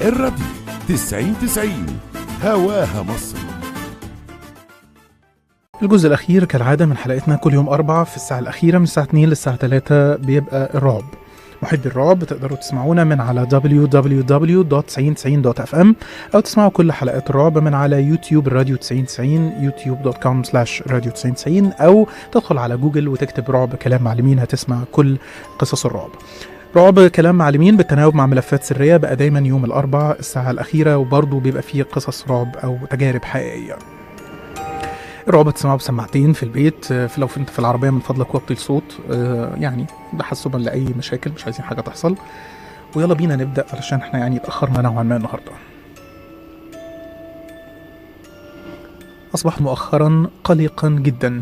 الراديو 90 90 هواها مصر الجزء الأخير كالعادة من حلقتنا كل يوم أربعة في الساعة الأخيرة من الساعة 2 للساعة 3 بيبقى الرعب محبي الرعب تقدروا تسمعونا من على www.9090.fm أو تسمعوا كل حلقات الرعب من على يوتيوب الراديو 9090 youtube.com slash راديو 9090 أو تدخل على جوجل وتكتب رعب كلام معلمين هتسمع كل قصص الرعب رعب كلام معلمين بالتناوب مع ملفات سرية بقى دايما يوم الأربعاء الساعة الأخيرة وبرضه بيبقى فيه قصص رعب أو تجارب حقيقية الرعب تسمعه بسماعتين في البيت آه، في- لو انت في العربيه من فضلك وطي الصوت آه، يعني تحسبا لاي مشاكل مش عايزين حاجه تحصل ويلا بينا نبدا علشان احنا يعني اتاخرنا نوعا ما النهارده اصبحت مؤخرا قلقا جدا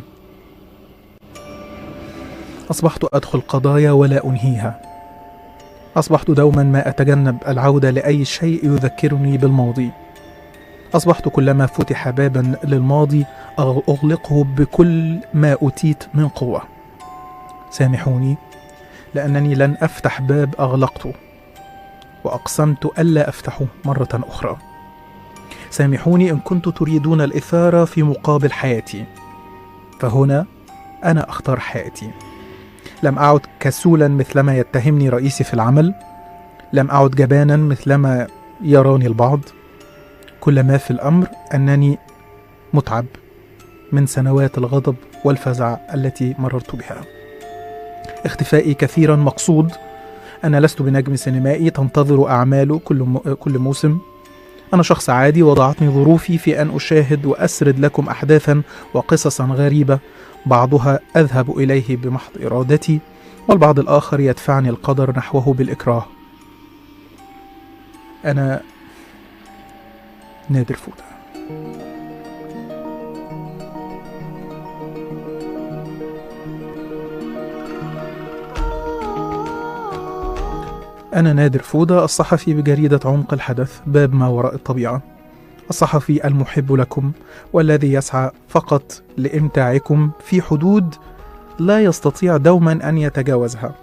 اصبحت ادخل قضايا ولا انهيها اصبحت دوما ما اتجنب العوده لاي شيء يذكرني بالماضي أصبحت كلما فتح بابا للماضي أغ- أغلقه بكل ما أوتيت من قوة سامحوني لأنني لن أفتح باب أغلقته وأقسمت ألا أفتحه مرة أخرى سامحوني إن كنت تريدون الإثارة في مقابل حياتي فهنا أنا أختار حياتي لم أعد كسولا مثلما يتهمني رئيسي في العمل لم أعد جبانا مثلما يراني البعض كل ما في الامر انني متعب من سنوات الغضب والفزع التي مررت بها اختفائي كثيرا مقصود انا لست بنجم سينمائي تنتظر اعماله كل م... كل موسم انا شخص عادي وضعتني ظروفي في ان اشاهد واسرد لكم احداثا وقصصا غريبه بعضها اذهب اليه بمحض ارادتي والبعض الاخر يدفعني القدر نحوه بالاكراه انا نادر فودة أنا نادر فودة الصحفي بجريدة عمق الحدث باب ما وراء الطبيعة الصحفي المحب لكم والذي يسعى فقط لإمتاعكم في حدود لا يستطيع دوما أن يتجاوزها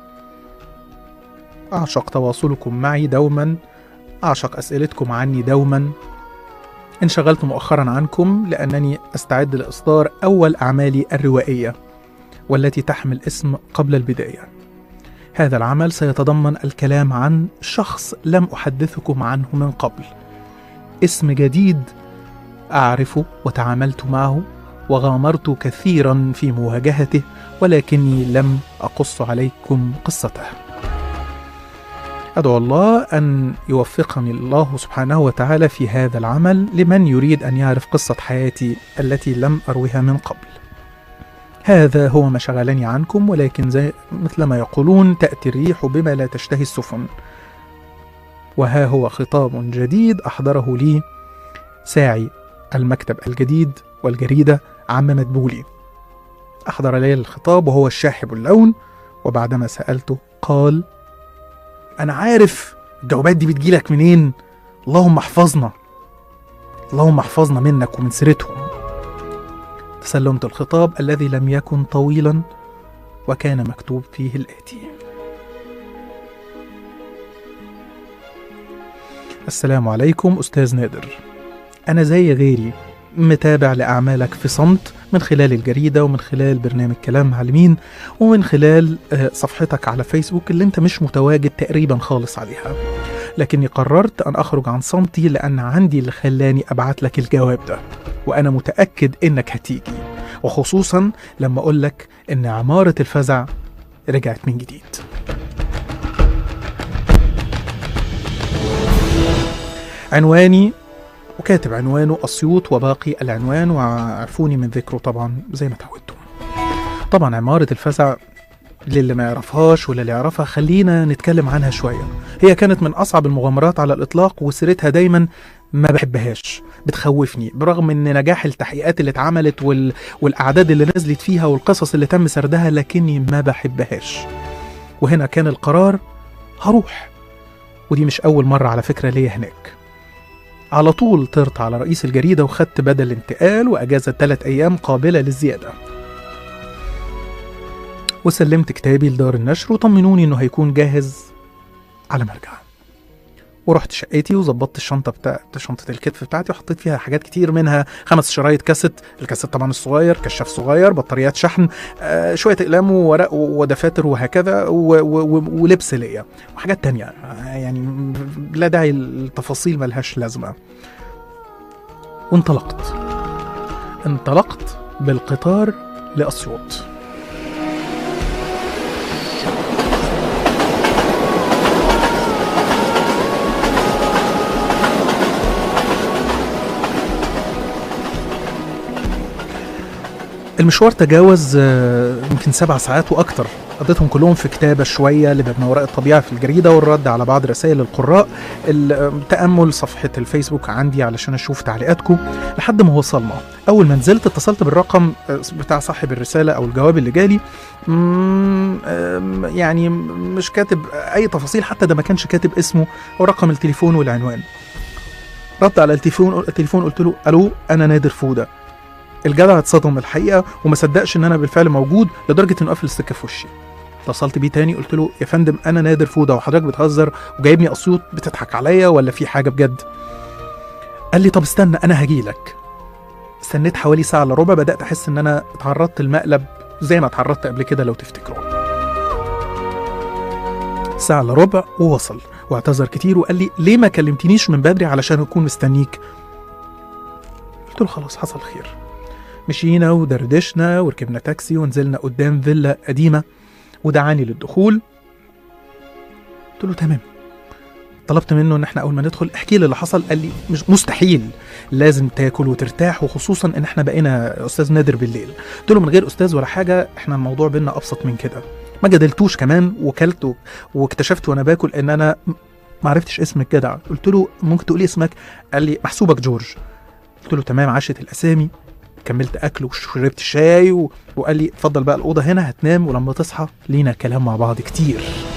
أعشق تواصلكم معي دوما أعشق أسئلتكم عني دوما انشغلت مؤخرا عنكم لأنني أستعد لإصدار أول أعمالي الروائية والتي تحمل اسم قبل البداية هذا العمل سيتضمن الكلام عن شخص لم أحدثكم عنه من قبل اسم جديد أعرفه وتعاملت معه وغامرت كثيرا في مواجهته ولكني لم أقص عليكم قصته أدعو الله أن يوفقني الله سبحانه وتعالى في هذا العمل لمن يريد أن يعرف قصة حياتي التي لم أروها من قبل. هذا هو ما شغلني عنكم ولكن زي مثل ما يقولون تأتي الريح بما لا تشتهي السفن. وها هو خطاب جديد أحضره لي ساعي المكتب الجديد والجريدة عم مدبولي. أحضر لي الخطاب وهو الشاحب اللون وبعدما سألته قال انا عارف الجوابات دي بتجيلك منين اللهم احفظنا اللهم احفظنا منك ومن سيرتهم تسلمت الخطاب الذي لم يكن طويلا وكان مكتوب فيه الاتي السلام عليكم استاذ نادر انا زي غيري متابع لاعمالك في صمت من خلال الجريده ومن خلال برنامج كلام معلمين ومن خلال آه، صفحتك على فيسبوك اللي انت مش متواجد تقريبا خالص عليها لكني قررت ان اخرج عن صمتي لان عندي اللي خلاني ابعت لك الجواب ده وانا متاكد انك هتيجي وخصوصا لما اقول لك ان عماره الفزع رجعت من جديد عنواني وكاتب عنوانه أسيوط وباقي العنوان وعرفوني من ذكره طبعا زي ما تعودتم طبعا عمارة الفزع للي ما يعرفهاش واللي يعرفها خلينا نتكلم عنها شوية هي كانت من أصعب المغامرات على الإطلاق وسيرتها دايما ما بحبهاش بتخوفني برغم ان نجاح التحقيقات اللي اتعملت وال... والاعداد اللي نزلت فيها والقصص اللي تم سردها لكني ما بحبهاش وهنا كان القرار هروح ودي مش اول مره على فكره ليا هناك على طول طرت على رئيس الجريدة وخدت بدل انتقال وأجازة ثلاث أيام قابلة للزيادة وسلمت كتابي لدار النشر وطمنوني إنه هيكون جاهز على ما أرجع ورحت شقتي وظبطت الشنطه بتاع شنطه الكتف بتاعتي وحطيت فيها حاجات كتير منها خمس شرايط كاسيت الكاسيت طبعا الصغير كشاف صغير بطاريات شحن آه شويه اقلام وورق ودفاتر وهكذا و- و- و- ولبس ليا وحاجات تانية آه يعني لا داعي للتفاصيل ملهاش لازمه وانطلقت انطلقت بالقطار لأسيوط المشوار تجاوز آه، يمكن سبع ساعات واكتر قضيتهم كلهم في كتابة شوية لباب وراء الطبيعة في الجريدة والرد على بعض رسائل القراء التأمل صفحة الفيسبوك عندي علشان أشوف تعليقاتكم لحد ما وصلنا أول ما نزلت اتصلت بالرقم آه، بتاع صاحب الرسالة أو الجواب اللي جالي مم، آم، يعني مش كاتب أي تفاصيل حتى ده ما كانش كاتب اسمه أو رقم التليفون والعنوان رد على التليفون التليفون قلت له ألو أنا نادر فودة الجدع اتصدم الحقيقه وما صدقش ان انا بالفعل موجود لدرجه انه قفل السكه في وشي اتصلت بيه تاني قلت له يا فندم انا نادر فوده وحضرتك بتهزر وجايبني اسيوط بتضحك عليا ولا في حاجه بجد قال لي طب استنى انا هجيلك استنيت حوالي ساعه الا ربع بدات احس ان انا اتعرضت لمقلب زي ما اتعرضت قبل كده لو تفتكروا ساعه الا ربع ووصل واعتذر كتير وقال لي ليه ما كلمتنيش من بدري علشان اكون مستنيك قلت له خلاص حصل خير مشينا ودردشنا وركبنا تاكسي ونزلنا قدام فيلا قديمة ودعاني للدخول قلت له تمام طلبت منه ان احنا اول ما ندخل احكي لي اللي حصل قال لي مش مستحيل لازم تاكل وترتاح وخصوصا ان احنا بقينا استاذ نادر بالليل قلت له من غير استاذ ولا حاجه احنا الموضوع بينا ابسط من كده ما جدلتوش كمان وكلت و- واكتشفت وانا باكل ان انا م- ما عرفتش اسم الجدع قلت له ممكن تقولي اسمك قال لي محسوبك جورج قلت له تمام عاشت الاسامي كملت اكل وشربت شاي و... وقال لي اتفضل بقى الاوضه هنا هتنام ولما تصحى لينا كلام مع بعض كتير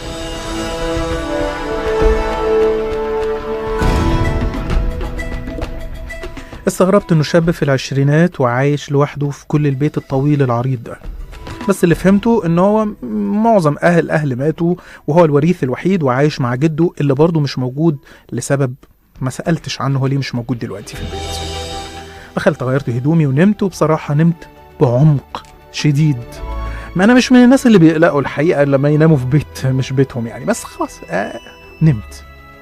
استغربت انه شاب في العشرينات وعايش لوحده في كل البيت الطويل العريض ده بس اللي فهمته ان هو م- معظم اهل الاهل ماتوا وهو الوريث الوحيد وعايش مع جده اللي برضه مش موجود لسبب ما سالتش عنه هو ليه مش موجود دلوقتي في البيت دخلت غيرت هدومي ونمت وبصراحة نمت بعمق شديد ما أنا مش من الناس اللي بيقلقوا الحقيقة لما يناموا في بيت مش بيتهم يعني بس خلاص آه نمت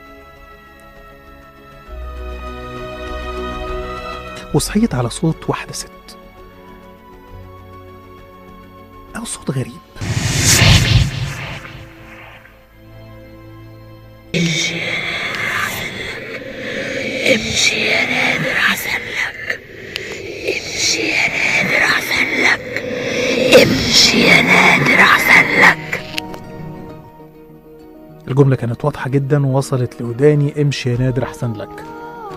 وصحيت على صوت واحدة ست أو صوت غريب امشي يا نادر احسن لك امشي يا نادر احسن لك امشي يا نادر احسن لك الجملة كانت واضحة جدا ووصلت لوداني امشي يا نادر أحسن لك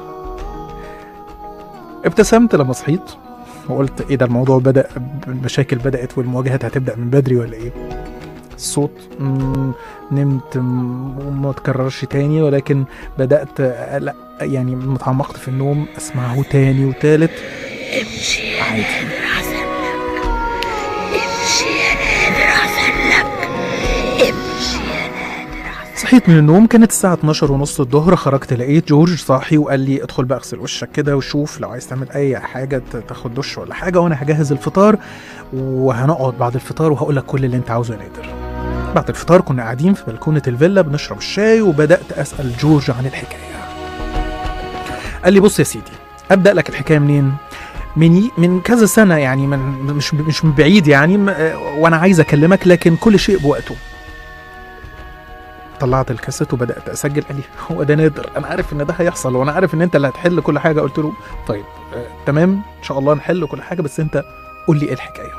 ابتسمت لما صحيت وقلت ايه ده الموضوع بدأ المشاكل بدأت والمواجهات هتبدأ من بدري ولا ايه الصوت مم، نمت مم، وما تكررش تاني ولكن بدأت أقلق يعني لما اتعمقت في النوم أسمعه تاني وتالت امشي يا عادي نادر احسن لك امشي يا نادر احسن لك امشي يا نادر احسن صحيت من النوم كانت الساعة 12 ونص الظهر خرجت لقيت جورج صاحي وقال لي ادخل بقى اغسل وشك كده وشوف لو عايز تعمل أي حاجة ت- تاخد دش ولا حاجة وأنا هجهز الفطار وهنقعد بعد الفطار وهقول لك كل اللي أنت عاوزه يا نادر. بعد الفطار كنا قاعدين في بلكونة الفيلا بنشرب الشاي وبدأت أسأل جورج عن الحكاية. قال لي بص يا سيدي أبدأ لك الحكاية منين؟ من ي- من كذا سنة يعني من مش مش من بعيد يعني م- وأنا عايز أكلمك لكن كل شيء بوقته. طلعت الكاسيت وبدات اسجل قال لي هو ده نادر انا عارف ان ده هيحصل وانا عارف ان انت اللي هتحل كل حاجه قلت له طيب آه تمام ان شاء الله نحل كل حاجه بس انت قول لي ايه الحكايه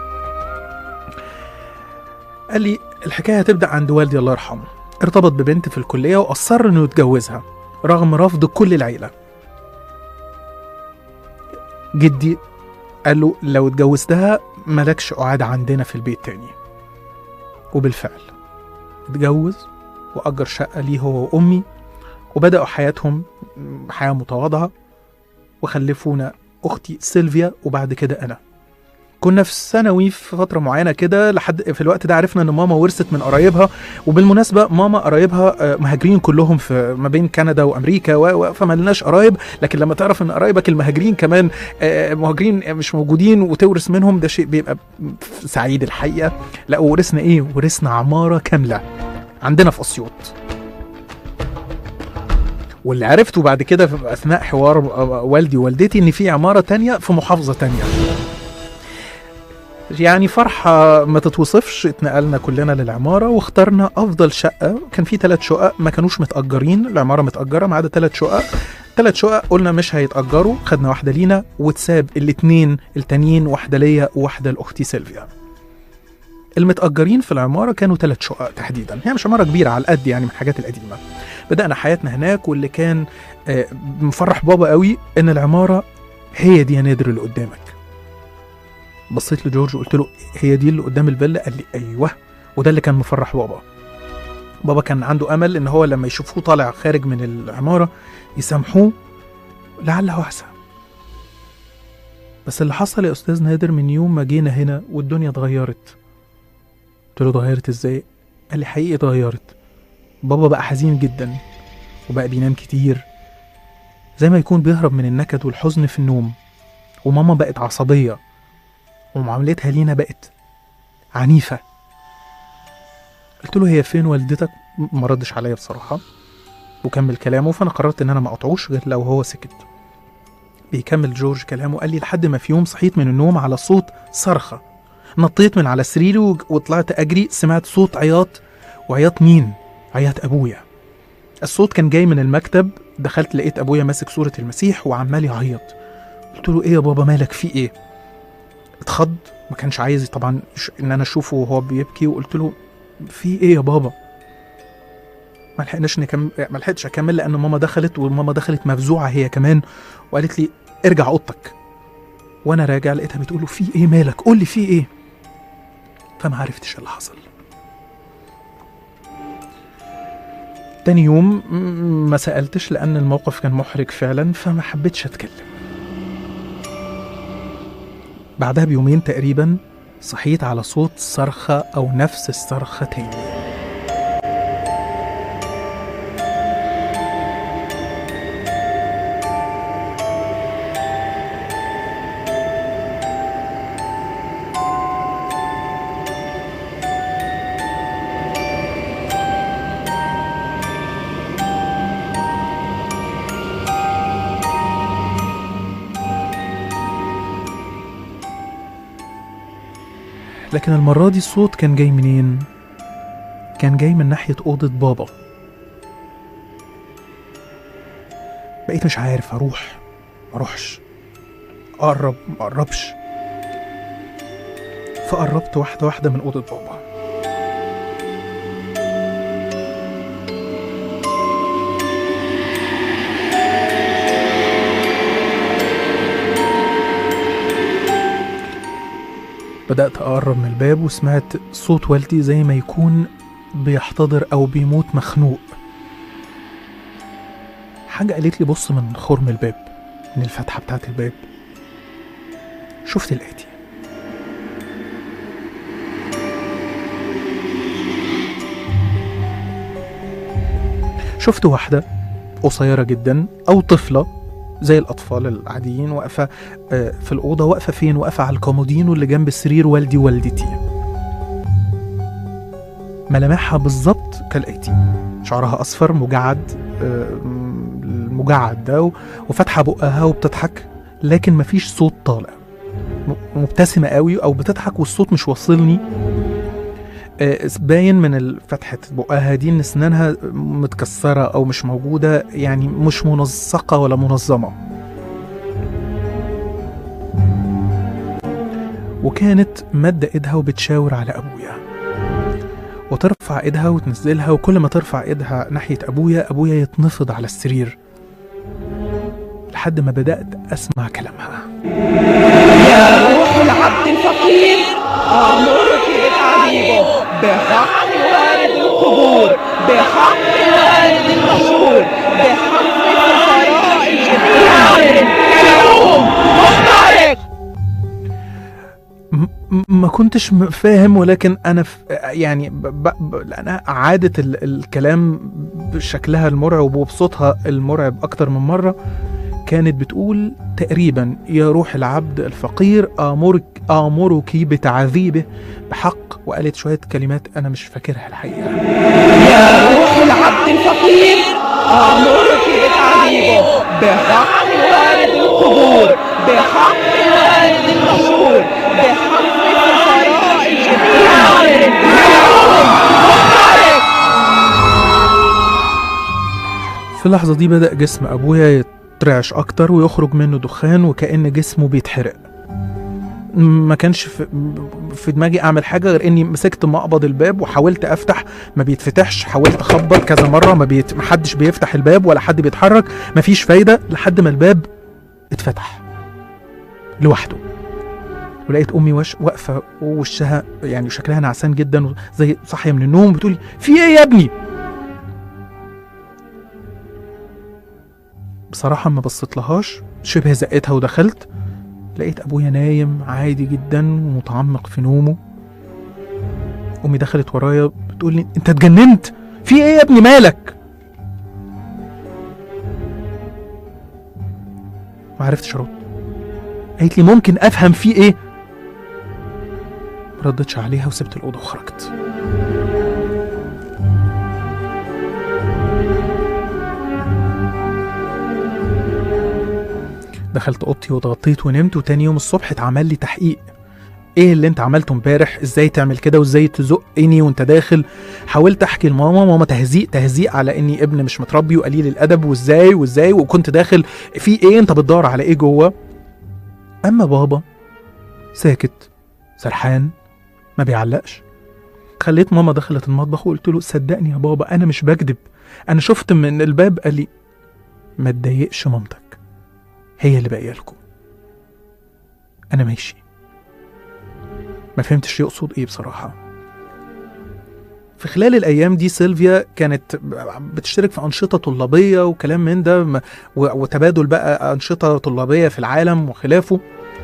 قال لي الحكايه هتبدا عند والدي الله يرحمه ارتبط ببنت في الكليه واصر انه يتجوزها رغم رفض كل العيله جدي قال له لو اتجوزتها ملكش قعاد عندنا في البيت تاني وبالفعل اتجوز وأجر شقة ليه هو وأمي وبدأوا حياتهم م- حياة متواضعة وخلفونا أختي سيلفيا وبعد كده أنا كنا في ثانوي في فتره معينه كده لحد في الوقت ده عرفنا ان ماما ورثت من قرايبها وبالمناسبه ماما قرايبها آه، مهاجرين كلهم في ما بين كندا وامريكا و- و- فما لناش قرايب لكن لما تعرف ان قرايبك المهاجرين كمان آه، مهاجرين مش موجودين وتورث منهم ده شيء بيبقى سعيد الحقيقه لا ورثنا ايه ورثنا عماره كامله عندنا في اسيوط واللي عرفته بعد كده في اثناء حوار آه، والدي ووالدتي ان في عماره تانية في محافظه تانية يعني فرحة ما تتوصفش اتنقلنا كلنا للعمارة واخترنا أفضل شقة كان في ثلاث شقق ما كانوش متأجرين العمارة متأجرة ما عدا ثلاث شقق ثلاث شقق قلنا مش هيتأجروا خدنا واحدة لينا واتساب الاتنين التانيين واحدة ليا وواحدة لأختي سيلفيا المتأجرين في العمارة كانوا ثلاث شقق تحديدا هي مش عمارة كبيرة على القد يعني من الحاجات القديمة بدأنا حياتنا هناك واللي كان آه، مفرح بابا قوي إن العمارة هي دي يا نادر اللي قدامك بصيت لجورج وقلت له هي دي اللي قدام الفيلا قال لي ايوه وده اللي كان مفرح بابا بابا كان عنده امل ان هو لما يشوفوه طالع خارج من العماره يسامحوه لعله عسى بس اللي حصل يا استاذ نادر من يوم ما جينا هنا والدنيا اتغيرت قلت له اتغيرت ازاي قال لي حقيقي اتغيرت بابا بقى حزين جدا وبقى بينام كتير زي ما يكون بيهرب من النكد والحزن في النوم وماما بقت عصبيه ومعاملتها لينا بقت عنيفة قلت له هي فين والدتك ما ردش عليا بصراحة وكمل كلامه فأنا قررت إن أنا ما أقطعوش غير لو هو سكت بيكمل جورج كلامه قال لي لحد ما في يوم صحيت من النوم على صوت صرخة نطيت من على سريري وج- وطلعت أجري سمعت صوت عياط وعياط مين؟ عياط أبويا الصوت كان جاي من المكتب دخلت لقيت أبويا ماسك صورة المسيح وعمال يعيط قلت له إيه يا بابا مالك في إيه؟ اتخض ما كانش عايز طبعا ش- ان انا اشوفه وهو بيبكي وقلت له في ايه يا بابا ما لحقناش نكمل ما لحقتش اكمل لان ماما دخلت وماما دخلت مفزوعه هي كمان وقالت لي ارجع اوضتك وانا راجع لقيتها بتقول له في ايه مالك قول لي في ايه فما عرفتش اللي حصل تاني يوم م- ما سألتش لأن الموقف كان محرج فعلا فما حبيتش أتكلم بعدها بيومين تقريبا صحيت على صوت صرخة أو نفس الصرخة تاني لكن المرة دي الصوت كان جاي منين؟ كان جاي من ناحية أوضة بابا بقيت مش عارف أروح مروحش أقرب مقربش فقربت واحدة واحدة من أوضة بابا بدأت أقرب من الباب وسمعت صوت والدي زي ما يكون بيحتضر أو بيموت مخنوق حاجة قالت لي بص من خرم الباب من الفتحة بتاعت الباب شفت الآتي شفت واحدة قصيرة جدا أو طفلة زي الأطفال العاديين واقفة آه، في الأوضة واقفة فين؟ واقفة على الكومودينو اللي جنب سرير والدي ووالدتي ملامحها بالظبط كالآتي شعرها أصفر مجعد آه، م- المجعد ده و- وفاتحة بقها وبتضحك لكن مفيش صوت طالع م- مبتسمة قوي أو بتضحك والصوت مش واصلني آه، باين من فتحة بقها دي إن أسنانها متكسرة أو مش موجودة يعني مش منسقة ولا منظمة وكانت مادة ايدها وبتشاور على ابويا وترفع ايدها وتنزلها وكل ما ترفع ايدها ناحية ابويا ابويا يتنفض على السرير لحد ما بدأت اسمع كلامها روح العبد الفقير أمرك بتعذيبه بحق وارد القبور بحق وارد المشهور بحق الفقراء الجبار كلام محترق ما كنتش م- فاهم ولكن انا ف... يعني ب... ب... ب... انا عادة ال... الكلام بشكلها المرعب وبصوتها المرعب اكتر من مرة كانت بتقول تقريبا يا روح العبد الفقير آمرك آمرك بتعذيبه بحق وقالت شوية كلمات أنا مش فاكرها الحقيقة يا روح العبد الفقير آمرك بتعذيبه بحق وارد القبور بحق وارد المشهور بحق الفقراء الجميع اليوم مختلف في اللحظة دي بدأ جسم أبويا يترعش أكتر ويخرج منه دخان وكأن جسمه بيتحرق ما كانش في, في دماغي اعمل حاجه غير اني مسكت مقبض الباب وحاولت افتح ما بيتفتحش حاولت اخبط كذا مره ما بيت... محدش بيفتح الباب ولا حد بيتحرك مفيش فايده لحد ما الباب اتفتح لوحده ولقيت امي وش واقفه ووشها يعني شكلها نعسان جدا زي صاحيه من النوم بتقولي في ايه يا ابني بصراحة ما بصيت لهاش شبه زقتها ودخلت لقيت أبويا نايم عادي جدا ومتعمق في نومه أمي دخلت ورايا بتقول لي أنت اتجننت؟ في إيه يا ابني مالك؟ ما عرفتش أرد قالت لي ممكن أفهم في إيه؟ ما ردتش عليها وسبت الأوضة وخرجت دخلت اوضتي واتغطيت ونمت وتاني يوم الصبح اتعمل لي تحقيق ايه اللي انت عملته امبارح ازاي تعمل كده وازاي تزقني وانت داخل حاولت احكي لماما ماما تهزيق تهزيق على اني ابن مش متربي وقليل الادب وازاي وازاي وكنت داخل في ايه انت بتدور على ايه جوه اما بابا ساكت سرحان ما بيعلقش خليت ماما دخلت المطبخ وقلت له صدقني يا بابا انا مش بكذب انا شفت من الباب قال لي ما تضايقش مامتك هي اللي باقيه لكم انا ماشي ما فهمتش يقصد ايه بصراحه في خلال الايام دي سيلفيا كانت بتشترك في انشطه طلابيه وكلام من ده م- و- وتبادل بقى انشطه طلابيه في العالم وخلافه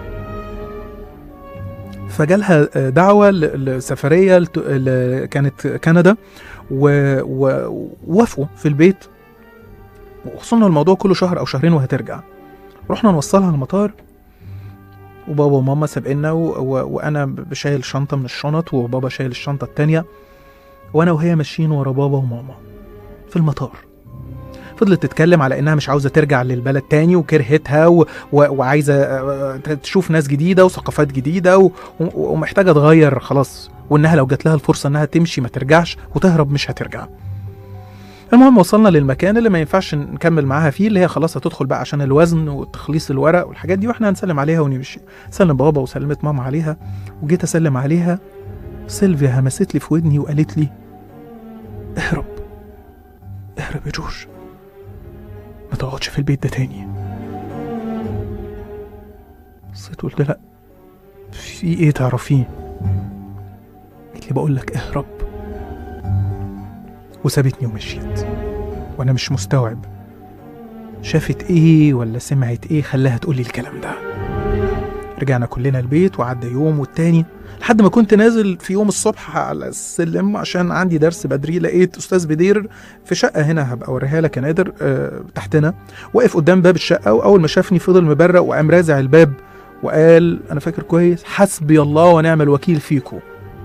فجالها دعوة ل- لسفرية لت- ل- كانت كندا و- و- ووافقوا في البيت وخصوصا الموضوع كله شهر أو شهرين وهترجع رحنا نوصلها المطار وبابا وماما سابقنا و... و... وانا ب- شايل شنطه من الشنط وبابا شايل الشنطه التانية وانا وهي ماشيين ورا بابا وماما في المطار فضلت تتكلم على انها مش عاوزه ترجع للبلد تاني وكرهتها و... و... وعايزه آه، تشوف ناس جديده وثقافات جديده و... و... ومحتاجه تغير خلاص وانها لو جات لها الفرصه انها تمشي ما ترجعش وتهرب مش هترجع المهم وصلنا للمكان اللي ما ينفعش نكمل معاها فيه اللي هي خلاص هتدخل بقى عشان الوزن وتخليص الورق والحاجات دي واحنا هنسلم عليها ونمشي سلم بابا وسلمت ماما عليها وجيت اسلم عليها سيلفيا همست لي في ودني وقالت لي اهرب اهرب يا جورج ما تقعدش في البيت ده تاني بصيت قلت لا في ايه تعرفيه قالت لي بقول لك اهرب وسابتني ومشيت وانا مش مستوعب شافت ايه ولا سمعت ايه خلاها تقولي الكلام ده رجعنا كلنا البيت وعدى يوم والتاني لحد ما كنت نازل في يوم الصبح على السلم عشان عندي درس بدري لقيت استاذ بدير في شقه هنا هبقى اوريها لك يا نادر أه تحتنا واقف قدام باب الشقه واول ما شافني فضل مبرق وقام رازع الباب وقال انا فاكر كويس حسبي الله ونعم الوكيل فيكم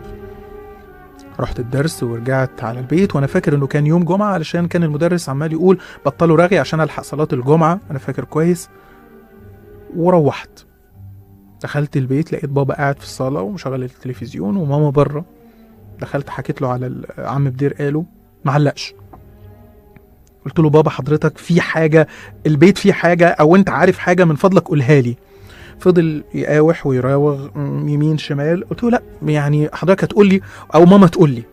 رحت الدرس ورجعت على البيت وانا فاكر انه كان يوم جمعه علشان كان المدرس عمال يقول بطلوا رغي عشان الحق صلاه الجمعه انا فاكر كويس وروحت دخلت البيت لقيت بابا قاعد في الصاله ومشغل التلفزيون وماما بره دخلت حكيت له على ال- عم بدير قاله معلقش قلت له بابا حضرتك في حاجه البيت فيه حاجه او انت عارف حاجه من فضلك قولها لي فضل يقاوح ويراوغ م- يمين شمال قلت له لا يعني حضرتك هتقول لي او ماما تقول لي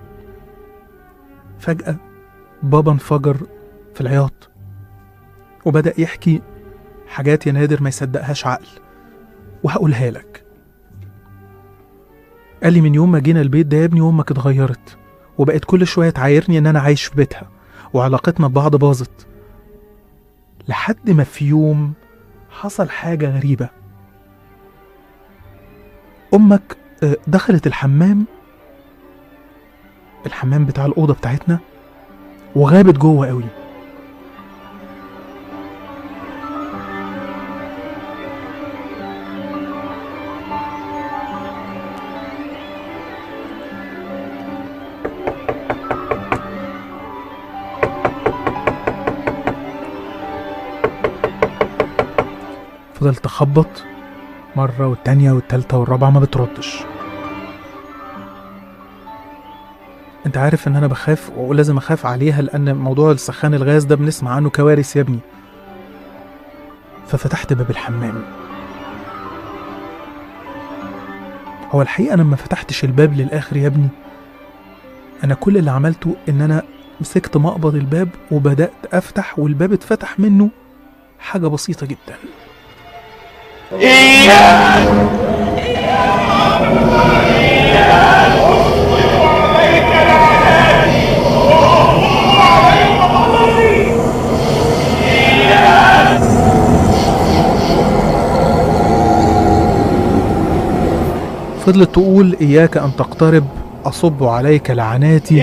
فجأة بابا انفجر في العياط وبدأ يحكي حاجات يا نادر ما يصدقهاش عقل وهقولها لك قال لي من يوم ما جينا البيت ده يا ابني امك اتغيرت وبقت كل شويه تعايرني ان انا عايش في بيتها وعلاقتنا ببعض باظت لحد ما في يوم حصل حاجه غريبه امك آه، دخلت الحمام الحمام بتاع الأوضة بتاعتنا وغابت جوه قوي فضلت أخبط مرة والتانية والتالتة والرابعة ما بتردش انت عارف ان انا بخاف ولازم اخاف عليها لان موضوع السخان الغاز ده بنسمع عنه كوارث يا ابني ففتحت باب الحمام هو الحقيقة انا ما فتحتش الباب للاخر يا ابني انا كل اللي عملته ان انا مسكت مقبض الباب وبدأت افتح والباب اتفتح منه حاجة بسيطة جدا فضلت تقول إياك أن تقترب أصب عليك لعناتي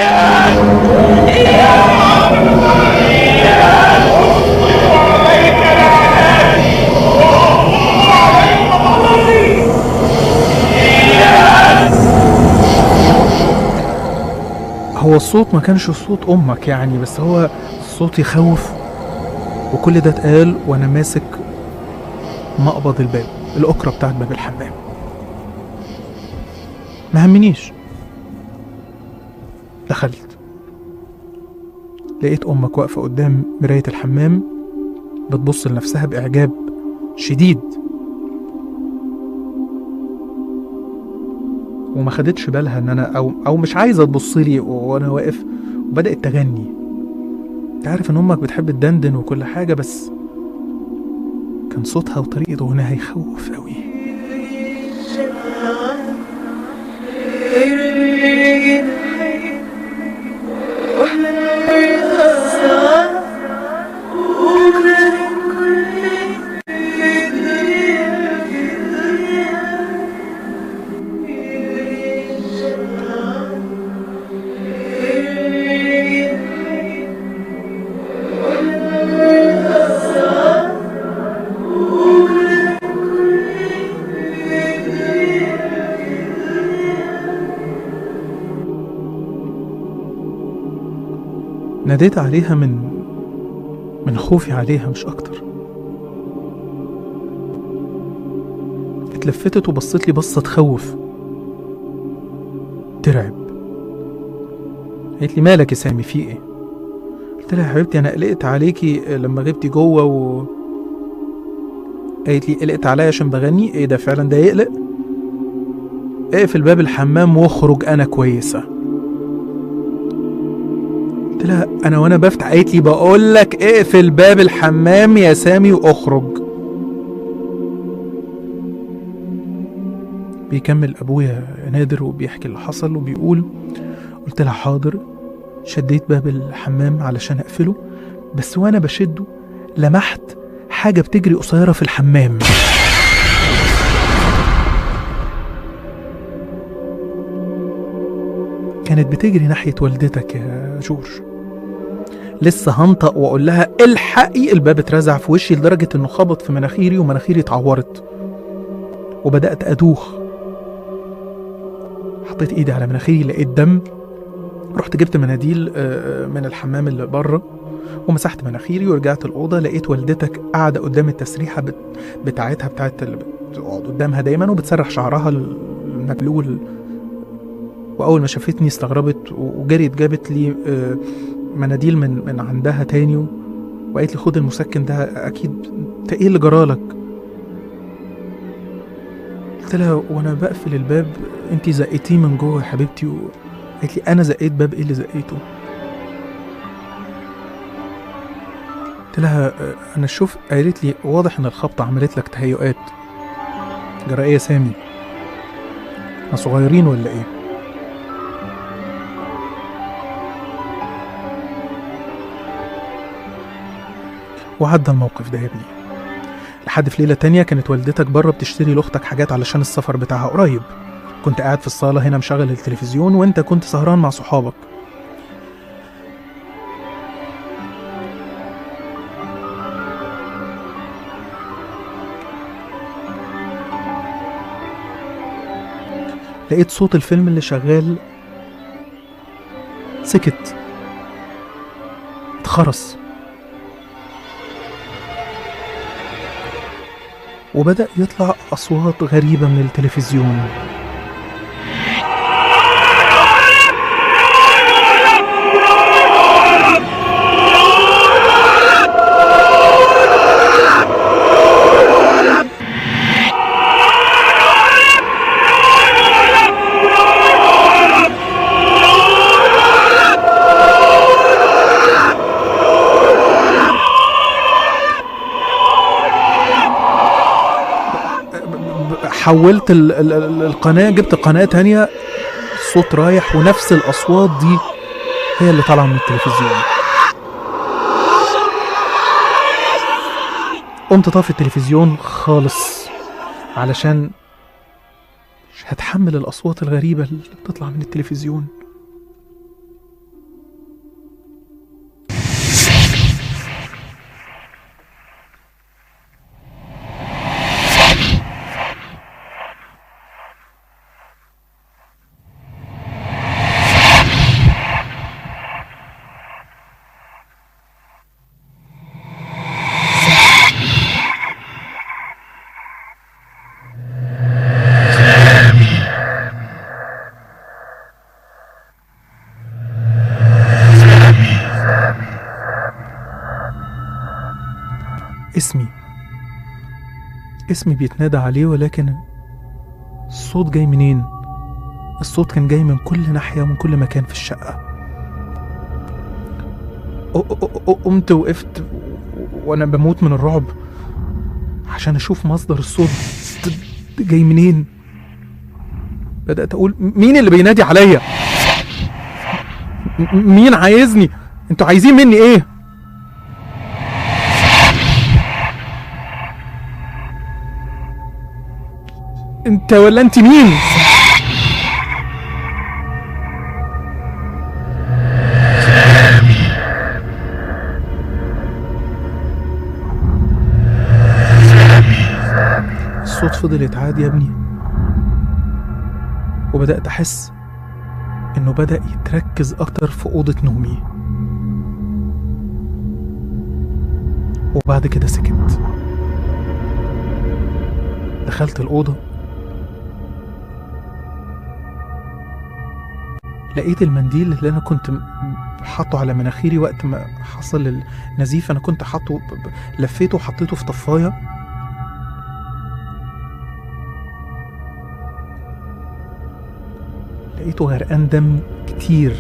هو الصوت ما كانش صوت أمك يعني بس هو الصوت يخوف وكل ده اتقال وأنا ماسك مقبض الباب الأكرة بتاعت باب الحمام ما همنيش دخلت لقيت أمك واقفة قدام مراية الحمام بتبص لنفسها بإعجاب شديد وما خدتش بالها ان انا او او مش عايزه تبص لي وانا واقف وبدات تغني انت عارف ان امك بتحب تدندن وكل حاجه بس كان صوتها وطريقه غناها يخوف قوي ناديت عليها من من خوفي عليها مش اكتر اتلفتت وبصت لي بصة تخوف ترعب قالت لي مالك يا سامي في ايه قلت لها يا حبيبتي انا قلقت عليكي لما غبتي جوه و قالت لي قلقت عليا عشان بغني ايه ده فعلا ده يقلق اقفل باب الحمام واخرج انا كويسه قلت لها انا وانا بفتح قالت لي بقول لك اقفل باب الحمام يا سامي واخرج بيكمل ابويا نادر وبيحكي اللي حصل وبيقول قلت لها حاضر شديت باب الحمام علشان اقفله بس وانا بشده لمحت حاجه بتجري قصيره في الحمام كانت بتجري ناحيه والدتك يا جورج لسه هنطق واقول لها الحقي الباب اترزع في وشي لدرجه انه خبط في مناخيري ومناخيري اتعورت وبدات ادوخ حطيت ايدي على مناخيري لقيت دم رحت جبت مناديل آه، من الحمام اللي بره ومسحت مناخيري ورجعت الأوضة لقيت والدتك قاعدة قدام التسريحة بت... بتاعتها بتاعت اللي بتقعد قدامها دايما وبتسرح شعرها المبلول وأول ما شافتني استغربت وجريت جابت لي آه، مناديل من من عندها تاني وقالت لي خد المسكن ده أكيد أنت إيه اللي جرالك؟ قلت لها وأنا بقفل الباب أنت زقتيه من جوه يا حبيبتي قالت لي أنا زقيت باب إيه اللي زقيته؟ قلت لها آه، انا شوف قالت لي واضح ان الخبطه عملت لك تهيؤات جرى ايه يا سامي احنا صغيرين ولا ايه وعدى الموقف ده يا ابني لحد في ليله تانية كانت والدتك بره بتشتري لاختك حاجات علشان السفر بتاعها قريب كنت قاعد في الصالة هنا مشغل التلفزيون وانت كنت سهران مع صحابك لقيت صوت الفيلم اللي شغال سكت اتخرس وبدأ يطلع أصوات غريبة من التلفزيون حولت ال ال ال القناة جبت قناة تانية الصوت رايح ونفس الأصوات دي هي اللي طالعة من التلفزيون قمت طافي التلفزيون خالص علشان مش هتحمل الأصوات الغريبة اللي بتطلع من التلفزيون اسمي اسمي بيتنادى عليه ولكن الصوت جاي منين الصوت كان جاي من كل ناحية ومن كل مكان في الشقة أ- أ- أ- قمت وقفت وانا بموت من الرعب عشان اشوف مصدر الصوت د- جاي منين بدأت اقول مين اللي بينادي عليا م- مين عايزني انتوا عايزين مني ايه انت ولا انت مين الصوت فضل يتعاد يا ابني وبدأت أحس إنه بدأ يتركز أكتر في أوضة نومي وبعد كده سكت دخلت الأوضة لقيت المنديل اللي أنا كنت م- حاطه على مناخيري وقت ما حصل النزيف أنا كنت حاطه ب- ب- لفيته وحطيته في طفاية لقيته غرقان دم كتير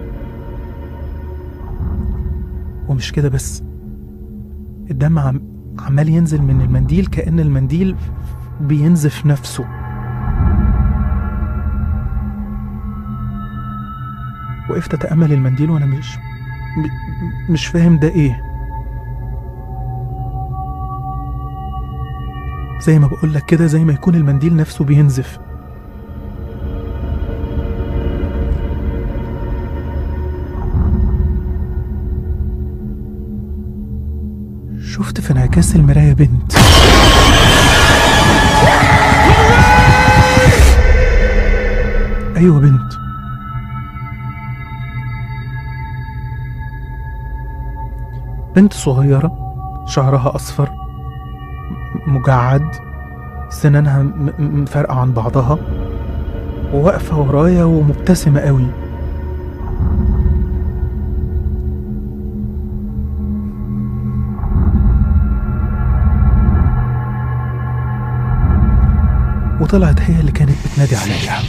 ومش كده بس الدم عم عمال ينزل من المنديل كأن المنديل بينزف نفسه وقفت أتأمل المنديل وأنا مش م- مش فاهم ده إيه زي ما بقولك كده زي ما يكون المنديل نفسه بينزف شفت في انعكاس المراية بنت أيوة بنت بنت صغيرة شعرها أصفر م- مجعد سنانها م- م- مفرقة عن بعضها وواقفة ورايا ومبتسمة قوي وطلعت هي اللي كانت بتنادي عليا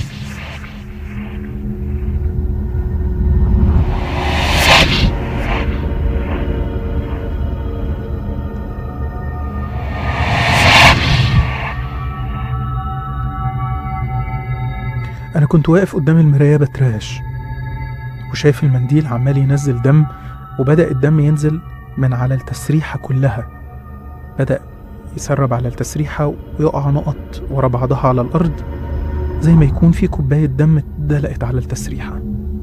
أنا كنت واقف قدام المراية بتراش وشايف المنديل عمال ينزل دم وبدأ الدم ينزل من على التسريحة كلها بدأ يسرب على التسريحة ويقع نقط ورا بعضها على الأرض زي ما يكون في كوباية دم اتدلقت على التسريحة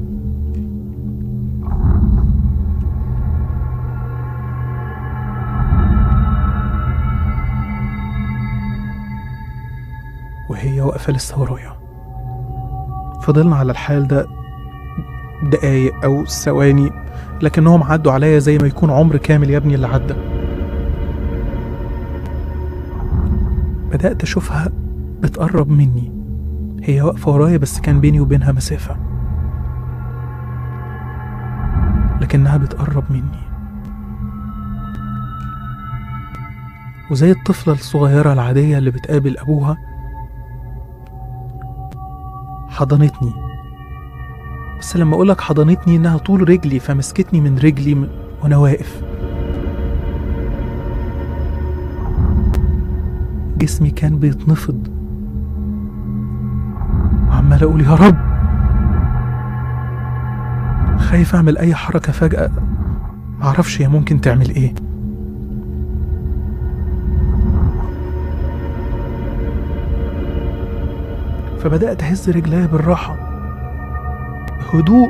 وهي واقفة لسه ورايا فضلنا على الحال ده دقايق أو ثواني لكنهم عدوا عليا زي ما يكون عمر كامل يا ابني اللي عدى بدأت أشوفها بتقرب مني هي واقفة ورايا بس كان بيني وبينها مسافة لكنها بتقرب مني وزي الطفلة الصغيرة العادية اللي بتقابل أبوها حضنتني بس لما أقولك حضنتني إنها طول رجلي فمسكتني من رجلي من وأنا واقف جسمي كان بيتنفض وعمال أقول يا رب خايف أعمل أي حركة فجأة معرفش هي ممكن تعمل إيه فبدأت أهز رجليا بالراحة هدوء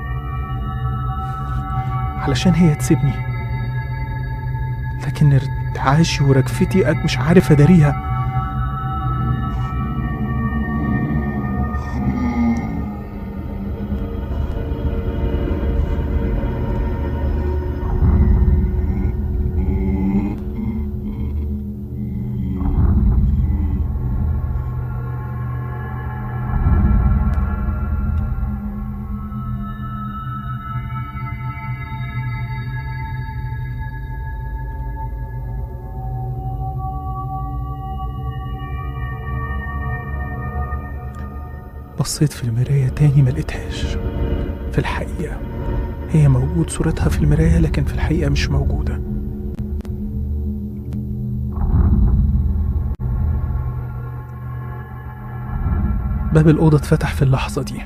علشان هي تسيبني لكن ارتعاشي ورجفتي أنا مش عارف أداريها بصيت في المراية تاني ما لقيتهاش في الحقيقة هي موجود صورتها في المراية لكن في الحقيقة مش موجودة باب الأوضة اتفتح في اللحظة دي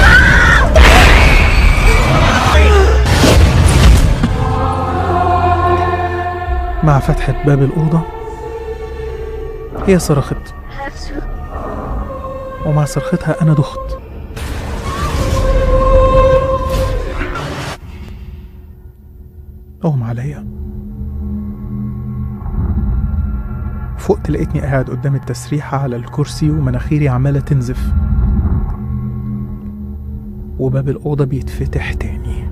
مع فتحة باب الأوضة هي صرخت ومع صرختها أنا دخت أغمى عليا فقت لقيتني قاعد قدام التسريحة على الكرسي ومناخيري عمالة تنزف وباب الأوضة بيتفتح تاني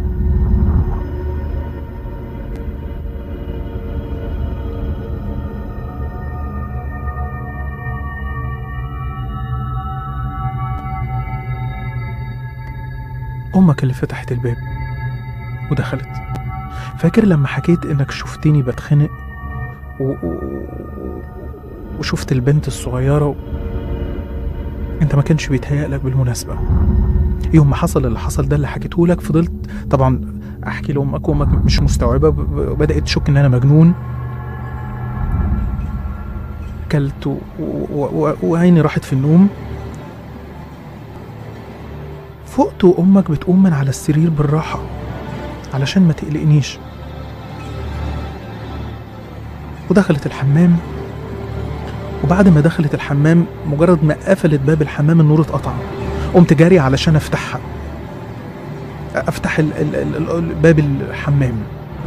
أمك اللي فتحت الباب ودخلت فاكر لما حكيت إنك شفتني بتخنق و... و... وشفت البنت الصغيرة و... أنت ما كانش بيتهيألك بالمناسبة يوم ما حصل اللي حصل ده اللي حكيته لك فضلت طبعا أحكي لأمك وأمك مش مستوعبة ب- وبدأت تشك إن أنا مجنون كلت و... و... و... وعيني راحت في النوم فقت وأمك بتقوم من على السرير بالراحة علشان ما تقلقنيش ودخلت الحمام وبعد ما دخلت الحمام مجرد ما قفلت باب الحمام النور اتقطع قمت جاري علشان افتحها افتح ال ال ال ال باب الحمام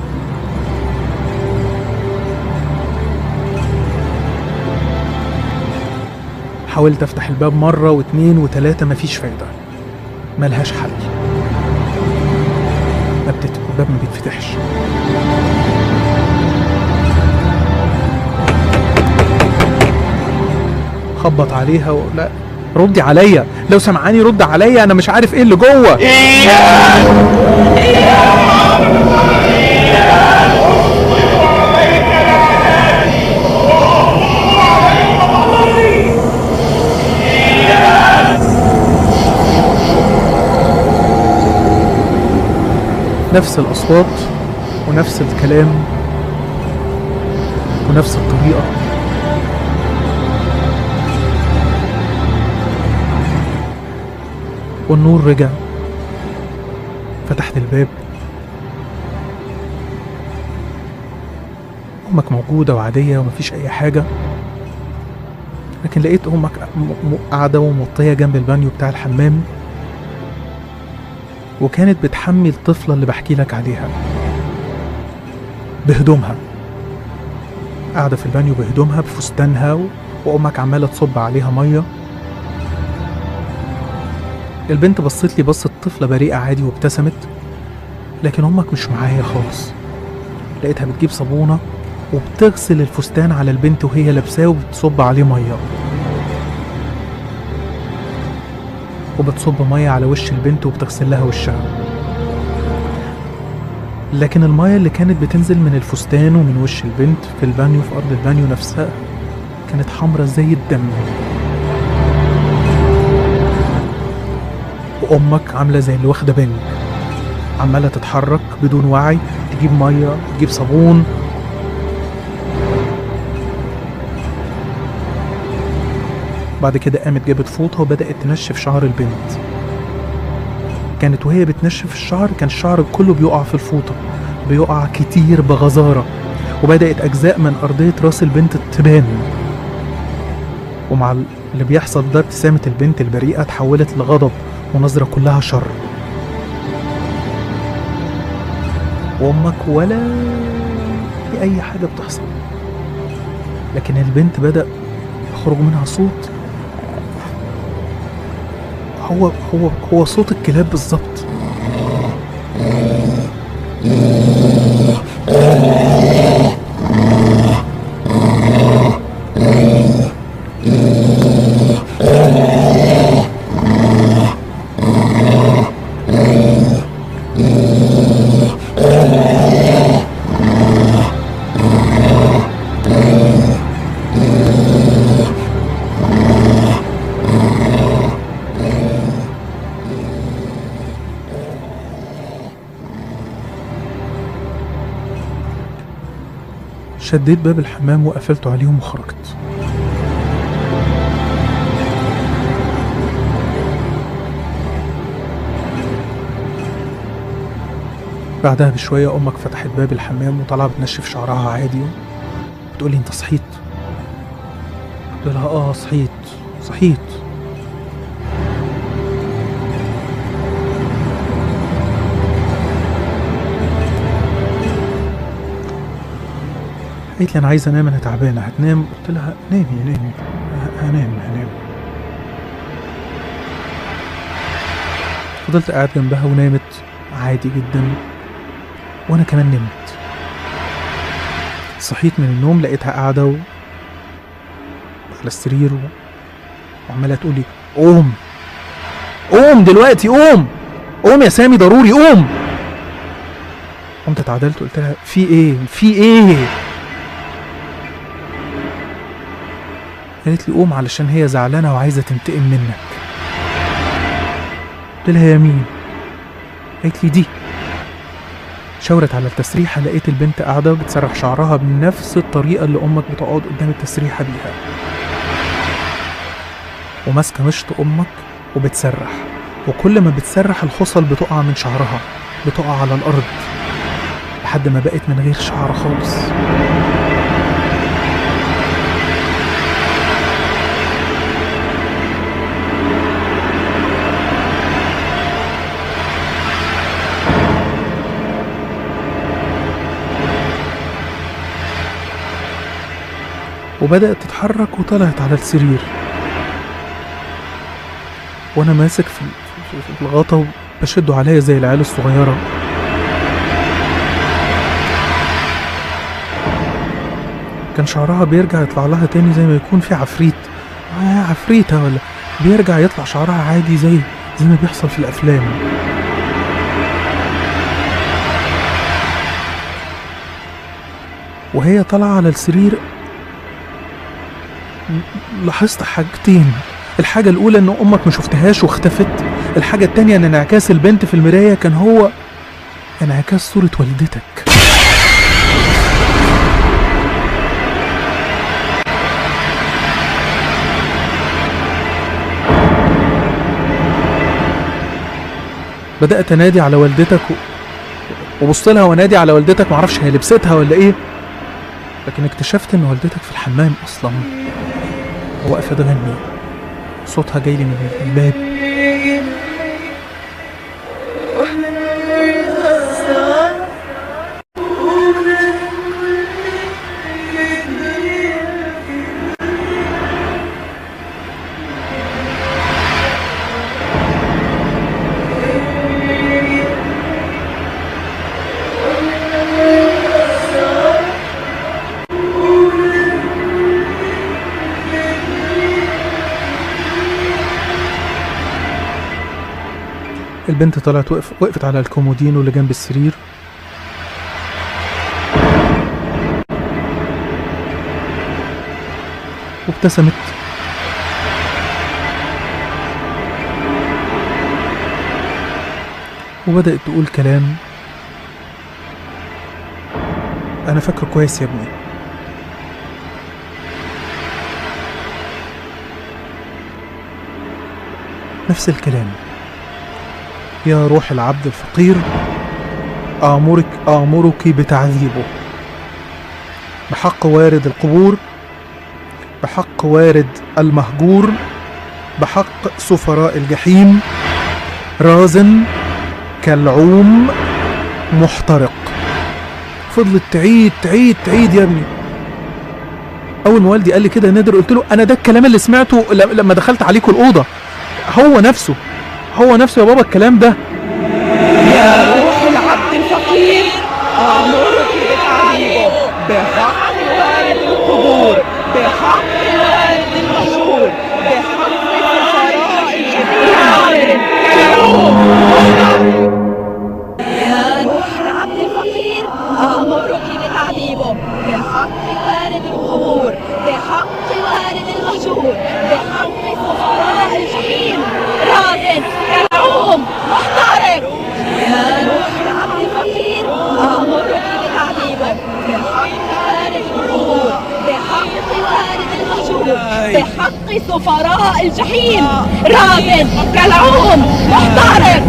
حاولت افتح الباب مرة واتنين وتلاتة مفيش فايدة ملهاش حل ما بتت... الباب ما بيتفتحش خبط عليها و... لا ردي عليا لو سمعاني رد عليا انا مش عارف ايه اللي جوه نفس الاصوات ونفس الكلام ونفس الطريقه والنور رجع فتحت الباب أمك موجودة وعادية ومفيش أي حاجة لكن لقيت امك م- م- قاعده وموطيه جنب البانيو بتاع الحمام وكانت بتحمي الطفله اللي بحكي لك عليها بهدومها قاعده في البانيو بهدومها بفستانها و... وامك عماله تصب عليها ميه البنت بصت لي بصت طفله بريئه عادي وابتسمت لكن امك مش معايا خالص لقيتها بتجيب صابونه وبتغسل الفستان على البنت وهي لابساه وبتصب عليه ميه وبتصب ميه على وش البنت وبتغسل لها وشها لكن الميه اللي كانت بتنزل من الفستان ومن وش البنت في البانيو في ارض البانيو نفسها كانت حمرة زي الدم وامك عامله زي اللي واخده بنج عماله تتحرك بدون وعي تجيب ميه تجيب صابون بعد كده قامت جابت فوطه وبدات تنشف شعر البنت كانت وهي بتنشف الشعر كان الشعر كله بيقع في الفوطه بيقع كتير بغزاره وبدات اجزاء من ارضيه راس البنت تبان ومع اللي بيحصل ده ابتسامه البنت البريئه اتحولت لغضب ونظره كلها شر وامك ولا في اي حاجه بتحصل لكن البنت بدا يخرج منها صوت هو هو هو صوت الكلاب بالظبط شديت باب الحمام وقفلته عليهم وخرجت بعدها بشوية أمك فتحت باب الحمام وطلعت بتنشف شعرها عادي بتقولي أنت صحيت قلت لها آه صحيت صحيت قالت لي انا عايزه انام انا تعبانه هتنام قلت لها نامي نامي ه- هنام هنام فضلت قاعد جنبها ونامت عادي جدا وانا كمان نمت صحيت من النوم لقيتها قاعده و... على السرير و... وعماله تقولي قوم قوم دلوقتي قوم قوم يا سامي ضروري قوم قمت اتعدلت قلت لها في ايه في ايه قالت لي قوم علشان هي زعلانه وعايزه تنتقم منك قلت لها يا مين قالت لي دي شاورت على التسريحة لقيت البنت قاعدة بتسرح شعرها بنفس الطريقة اللي أمك بتقعد قدام التسريحة بيها وماسكة مشط أمك وبتسرح وكل ما بتسرح الخصل بتقع من شعرها بتقع على الأرض لحد ما بقت من غير شعر خالص وبدأت تتحرك وطلعت على السرير وأنا ماسك في في- في الغطا وبشده عليا زي العيال الصغيرة كان شعرها بيرجع يطلع لها تاني زي ما يكون في عفريت آه عفريتة ولا بيرجع يطلع شعرها عادي زي زي ما بيحصل في الأفلام وهي طالعة على السرير لاحظت حاجتين الحاجة الأولى إن أمك ما شفتهاش واختفت الحاجة التانية إن انعكاس البنت في المراية كان هو انعكاس صورة والدتك بدأت أنادي على والدتك و... وبص لها وانادي على والدتك معرفش هي لبستها ولا إيه لكن اكتشفت إن والدتك في الحمام أصلا وواقفة تغني صوتها جاي لي من الباب البنت طلعت وقف وقفت على الكومودينو اللي جنب السرير وابتسمت وبدأت تقول كلام أنا فاكره كويس يا ابني نفس الكلام يا روح العبد الفقير آمرك آمرك بتعذيبه بحق وارد القبور بحق وارد المهجور بحق سفراء الجحيم رازن كالعوم محترق فضلت تعيد تعيد تعيد يا ابني اول ما والدي قال لي كده نادر قلت له انا ده الكلام اللي سمعته ل- لما دخلت عليكم الاوضه هو نفسه هو نفسه يا بابا الكلام ده يا روح العبد الفقير آمرك بتعذيبه بحق وارد القبور بحق وارد المشهور بحق سفراء الجحيم يا روح العبد الفقير آمرك بتعذيبه بحق وارد القبور بحق وارد المشهور بحق سفراء الجحيم رازن كالعوم محترق يا روح العبد الفقير آمرك بتعذيبه بحق وارد القبور بحق وارد المشهور بحق سفراء الجحيم رازن كالعوم محترق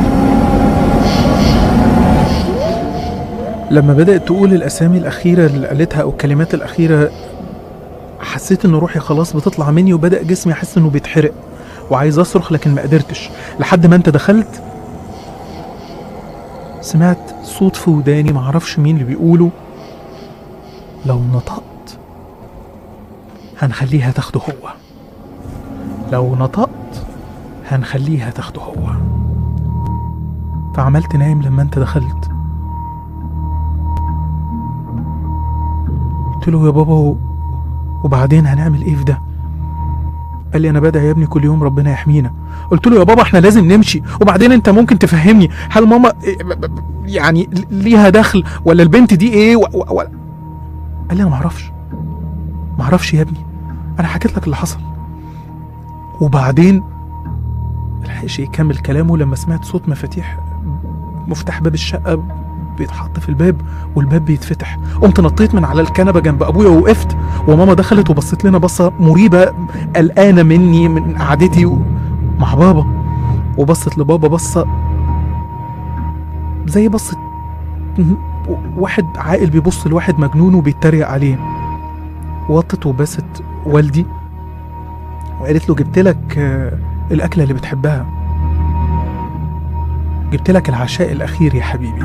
لما بدأت تقول الأسامي الأخيرة اللي قالتها أو الكلمات الأخيرة حسيت إن روحي خلاص بتطلع مني وبدأ جسمي أحس إنه بيتحرق وعايز أصرخ لكن ما قدرتش لحد ما أنت دخلت سمعت صوت في وداني معرفش مين اللي بيقوله لو نطقت هنخليها تاخده هو لو نطقت هنخليها تاخده هو فعملت نايم لما انت دخلت قلت له يا بابا و- وبعدين هنعمل ايه في ده قال لي انا بدعي يا ابني كل يوم ربنا يحمينا قلت له يا بابا احنا لازم نمشي وبعدين انت ممكن تفهمني هل ماما إيه ب- ب- يعني ليها دخل ولا البنت دي ايه و... و... و... قال لي انا معرفش معرفش يا ابني انا حكيت لك اللي حصل وبعدين ملحقش يكمل كلامه لما سمعت صوت مفاتيح مفتاح باب الشقه بيتحط في الباب والباب بيتفتح قمت نطيت من على الكنبه جنب ابويا ووقفت وماما دخلت وبصت لنا بصه مريبه قلقانه مني من قعدتي و... مع بابا وبصت لبابا بصه زي بصه واحد عاقل بيبص لواحد مجنون وبيتريق عليه وطت وبست والدي وقالت له جبت لك آه، الاكله اللي بتحبها جبت لك العشاء الاخير يا حبيبي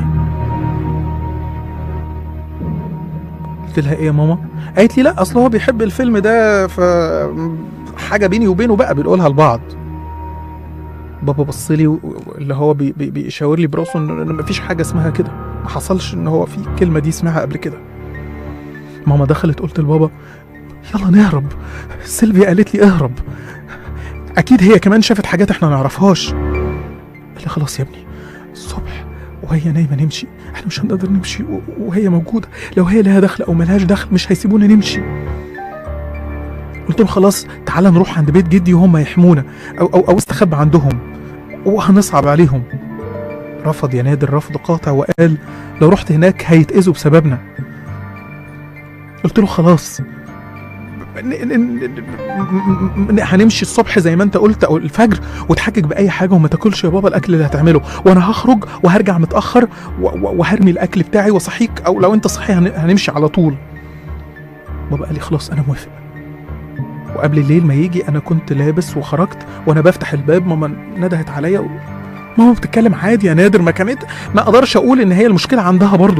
قلت لها ايه يا ماما قالت لي لا اصل هو بيحب الفيلم ده ف حاجه بيني وبينه بقى بنقولها لبعض بابا بص لي و- و- اللي هو بي بي بيشاور لي براسه ان إن مفيش حاجه اسمها كده ما حصلش ان هو في الكلمه دي سمعها قبل كده ماما دخلت قلت لبابا يلا نهرب سيلفيا قالت لي اهرب اكيد هي كمان شافت حاجات احنا ما نعرفهاش قال لي خلاص يا ابني الصبح وهي نايمه نمشي احنا مش هنقدر نمشي و- وهي موجوده لو هي لها دخل او ملهاش دخل مش هيسيبونا نمشي قلت له خلاص تعالى نروح عند بيت جدي وهم يحمونا او او, أو استخبى عندهم وهنصعب عليهم رفض يا نادر رفض قاطع وقال لو رحت هناك هيتأذوا بسببنا قلت له خلاص ن- ن- ن- ن- هنمشي الصبح زي ما انت قلت او الفجر وتحجج باي حاجه وما تاكلش يا بابا الاكل اللي هتعمله وانا هخرج وهرجع متاخر و- و- وهرمي الاكل بتاعي واصحيك او لو انت صحي هن- هنمشي على طول بابا قال لي خلاص انا موافق وقبل الليل ما يجي انا كنت لابس وخرجت وانا بفتح الباب ماما ندهت عليا و... ماما بتتكلم عادي يا نادر ما كانت ما اقدرش اقول ان هي المشكله عندها برضو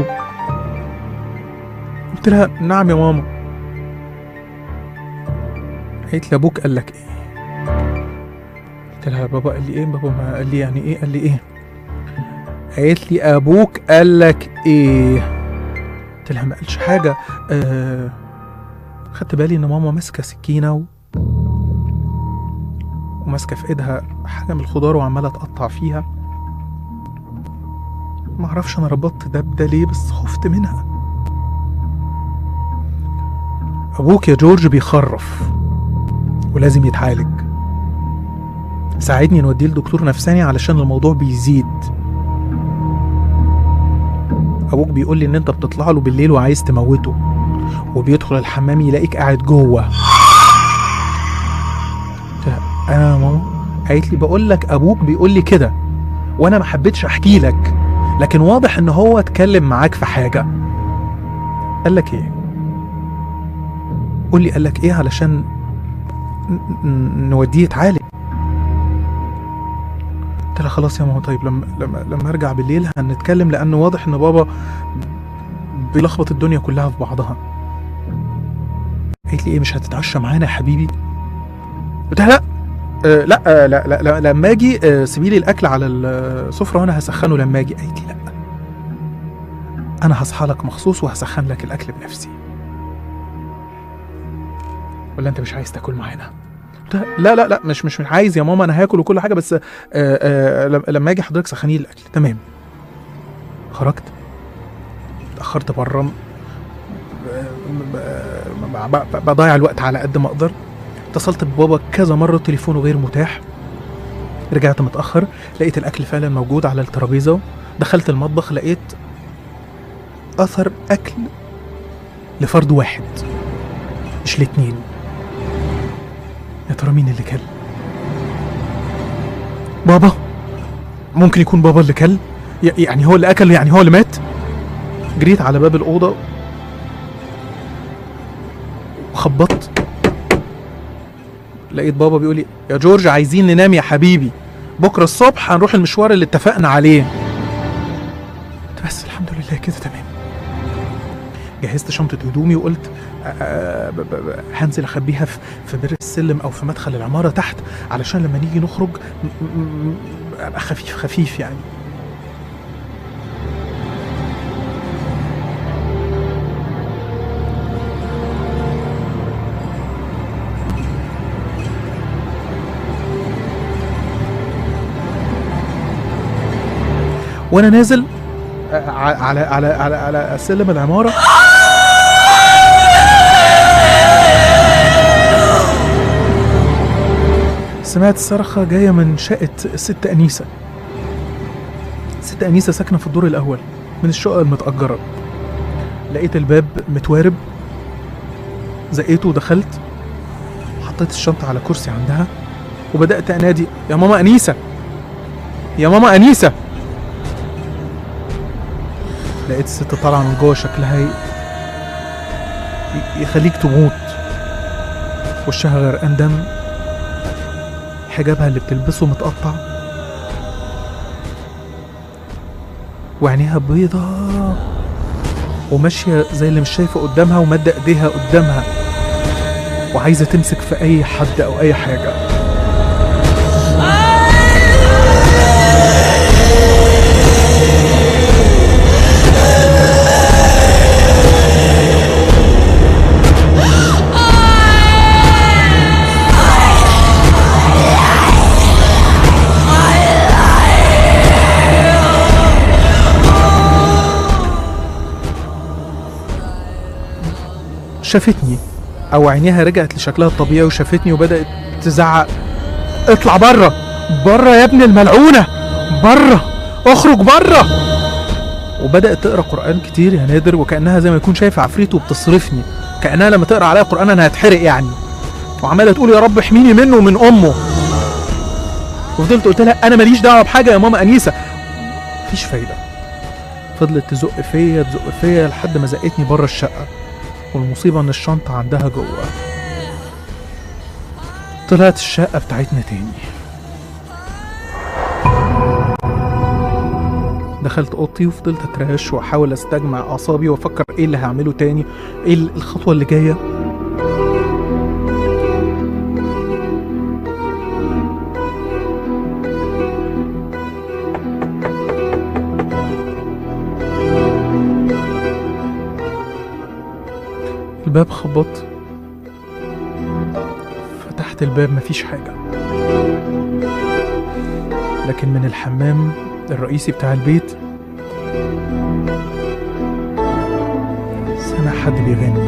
قلت لها نعم يا ماما قالت لي ابوك قال لك ايه قلت لها بابا قال لي ايه بابا ما قال لي يعني ايه قال لي ايه قالت لي ابوك قال لك ايه قلت لها ما قالش حاجه آه خدت بالي ان ماما ماسكه سكينه و... وماسكه في ايدها حاجه من الخضار وعماله تقطع فيها ما اعرفش انا ربطت ده بده ليه بس خفت منها ابوك يا جورج بيخرف ولازم يتعالج ساعدني نوديه لدكتور نفساني علشان الموضوع بيزيد ابوك بيقول لي ان انت بتطلع له بالليل وعايز تموته وبيدخل الحمام يلاقيك قاعد جوه قلت لها، انا يا ماما قالت لي بقول لك ابوك بيقول لي كده وانا ما حبيتش احكي لك لكن واضح ان هو اتكلم معاك في حاجه قال لك ايه قول لي قال لك ايه علشان ن- ن- نوديه يتعالج قلت لها خلاص يا ماما طيب لما لما لما ارجع بالليل هنتكلم لان واضح ان بابا بيلخبط الدنيا كلها في بعضها قالت لي ايه مش هتتعشى معانا يا حبيبي قلت لها لا آه لا, آه لا لا لا لما اجي آه سيبي لي الاكل على السفره وانا هسخنه لما اجي قالت لي لا انا هصحى لك مخصوص وهسخن لك الاكل بنفسي ولا انت مش عايز تاكل معانا قلت لها لا لا لا مش مش مش عايز يا ماما انا هاكل وكل حاجه بس آه آه لم- لما اجي حضرتك سخني لي الاكل تمام خرجت اتاخرت بره م- ب- ب- ب- بضيع الوقت على قد ما اقدر اتصلت ببابا كذا مره تليفونه غير متاح رجعت متاخر لقيت الاكل فعلا موجود على الترابيزه دخلت المطبخ لقيت اثر اكل لفرد واحد مش الاتنين يا ترى مين اللي كل بابا ممكن يكون بابا اللي كل ي- يعني هو اللي اكل يعني هو اللي مات جريت على باب الاوضه وخبطت لقيت بابا بيقول لي يا جورج عايزين ننام يا حبيبي بكره الصبح هنروح المشوار اللي اتفقنا عليه قلت بس الحمد لله كده تمام جهزت شنطة هدومي وقلت آه، آه، ب- ب- ب- هنزل اخبيها في في بر السلم او في مدخل العمارة تحت علشان لما نيجي نخرج م- م- م- ابقى خفيف خفيف يعني وانا نازل آه، ع- على على على على سلم العماره سمعت صرخه جايه من شقه الست انيسه ست انيسه ساكنه في الدور الاول من الشقه المتاجره لقيت الباب متوارب زقيته ودخلت حطيت الشنطه على كرسي عندها وبدات انادي يا ماما انيسه يا ماما انيسه لقيت الست طالعه من جوه شكلها ي... ي- يخليك تموت وشها غرقان دم حجابها اللي بتلبسه متقطع وعينيها بيضة وماشية زي اللي مش شايفة قدامها ومادة ايديها قدامها وعايزة تمسك في أي حد أو أي حاجة شافتني او عينيها رجعت لشكلها الطبيعي وشافتني وبدات تزعق اطلع بره بره يا ابن الملعونه بره اخرج بره وبدات تقرا قران كتير يا نادر وكانها زي ما يكون شايفه عفريت وبتصرفني كانها لما تقرا عليا قران انا هتحرق يعني وعماله تقول يا رب احميني منه ومن امه وفضلت قلت لها انا ماليش دعوه بحاجه يا ماما انيسه مفيش فايده فضلت تزق فيا تزق فيا لحد ما زقتني بره الشقه والمصيبة إن الشنطة عندها جوه وطلعت الشقة بتاعتنا تاني دخلت اوضتي وفضلت اتراش واحاول استجمع اعصابي وافكر ايه اللي هعمله تاني ايه الخطوه اللي جايه الباب خبط فتحت الباب مفيش حاجة لكن من الحمام الرئيسي بتاع البيت سمع حد بيغني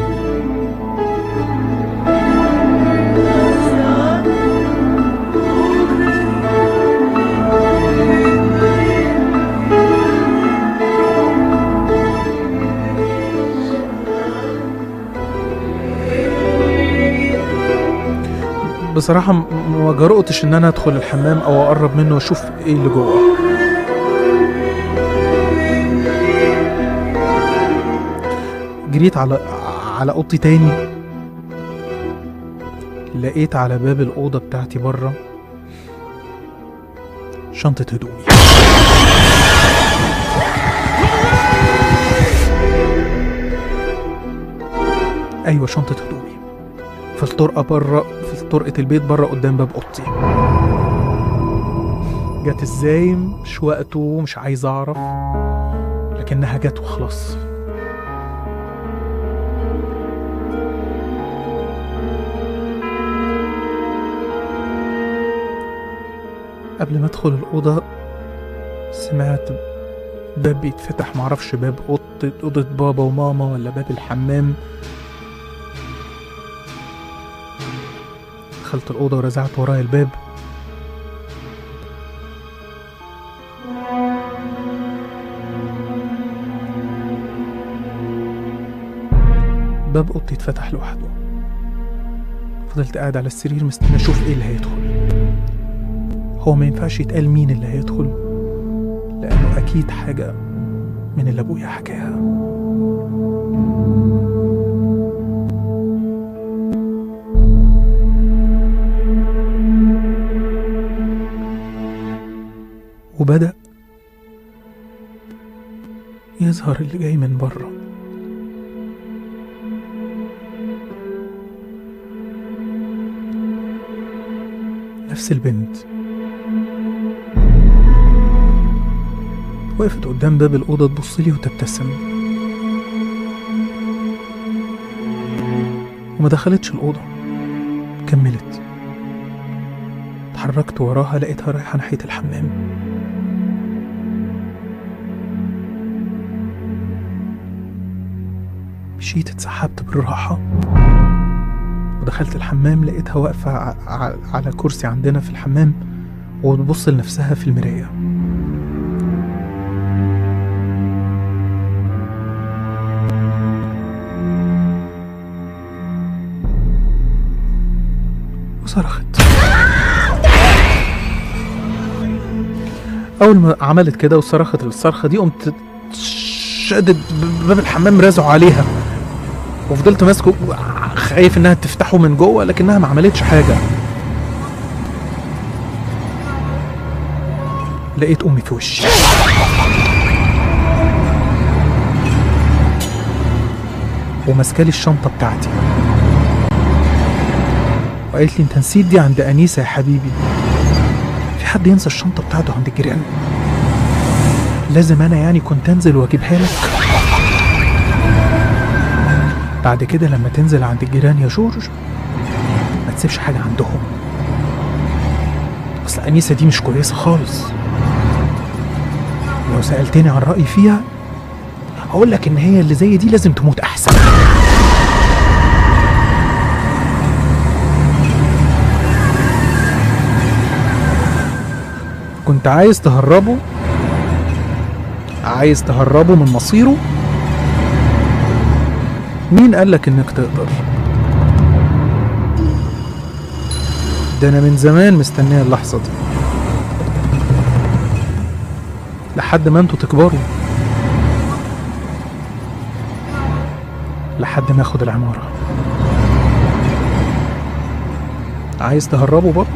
بصراحة م- ما جرؤتش إن أنا أدخل الحمام أو أقرب منه وأشوف إيه اللي جوه جريت على على اوضتي تاني لقيت على باب الأوضة بتاعتي بره شنطة هدومي أيوة شنطة هدومي في الطرقة بره في طرقة البيت بره قدام باب أوضتي جت ازاي مش وقته مش عايز أعرف لكنها جت وخلاص قبل ما ادخل الأوضة سمعت باب بيتفتح معرفش باب أوضة أوضة بابا وماما ولا باب الحمام دخلت الأوضة ورزعت ورايا الباب باب أوضتي اتفتح لوحده فضلت قاعد على السرير مستني أشوف إيه اللي هيدخل هو ما ينفعش يتقال مين اللي هيدخل لأنه أكيد حاجة من اللي أبويا حكاها وبدأ يظهر اللي جاي من بره نفس البنت وقفت قدام باب الأوضة تبص لي وتبتسم وما دخلتش الأوضة كملت اتحركت وراها لقيتها رايحة ناحية الحمام مشيت اتسحبت بالراحة ودخلت الحمام لقيتها واقفة ع- ع- على كرسي عندنا في الحمام وبتبص لنفسها في المراية وصرخت أول ما عملت كده وصرخت الصرخة دي قمت شدت باب الحمام رازعه عليها وفضلت ماسكه خايف انها تفتحه من جوه لكنها ما عملتش حاجه لقيت امي في وشي وماسكالي الشنطه بتاعتي وقالت لي انت نسيت دي عند انيسه يا حبيبي في حد ينسى الشنطه بتاعته عند الجيران لازم انا يعني كنت انزل واجيبها لك بعد كده لما تنزل عند الجيران يا جورج ما تسيبش حاجة عندهم أصل أنيسة دي مش كويسة خالص لو سألتني عن رأيي فيها هقول لك إن هي اللي زي دي لازم تموت أحسن كنت عايز تهربه عايز تهربه من مصيره مين قالك انك تقدر ده انا من زمان مستنيه اللحظه دي لحد ما انتوا تكبروا لحد ما اخد العماره عايز تهربه برضه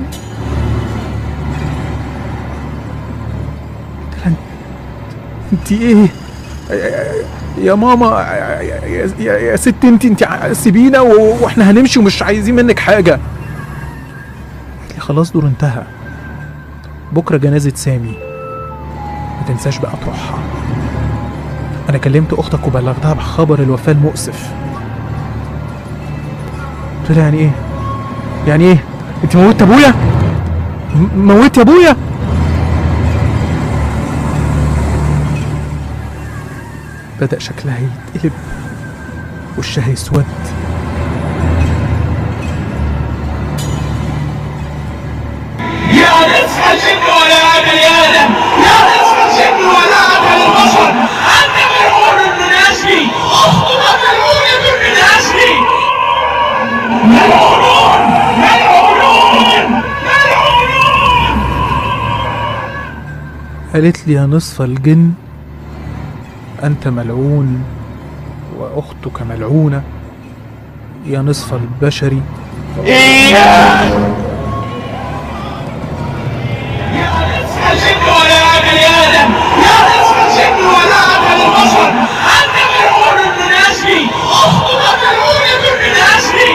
قلت لها انت ايه يا ماما يا, يا, يا, يا ست انت انت ع- سيبينا و- واحنا هنمشي ومش عايزين منك حاجه قالت لي خلاص دور انتهى بكره جنازه سامي ما تنساش بقى تروحها انا كلمت اختك وبلغتها بخبر الوفاه المؤسف قلت لها يعني ايه يعني ايه انت موتت ابويا م- موتت ابويا بدأ شكلها يتقلب وشها يسود يا نصف الجن ولا بني ادم يا نصف الجن ولا اكل البشر انت ملعون من اجلي اختك ملعونة من اجلي ملعونون ملعونون ملعونون قالت لي يا نصف الجن أنت ملعون وأختك ملعونة يا نصف البشر إياك يا نصف الجن ولا بني آدم يا نصف الجن ولا أكل البشر أنت ملعون من أجلي أختك ملعونة من أجلي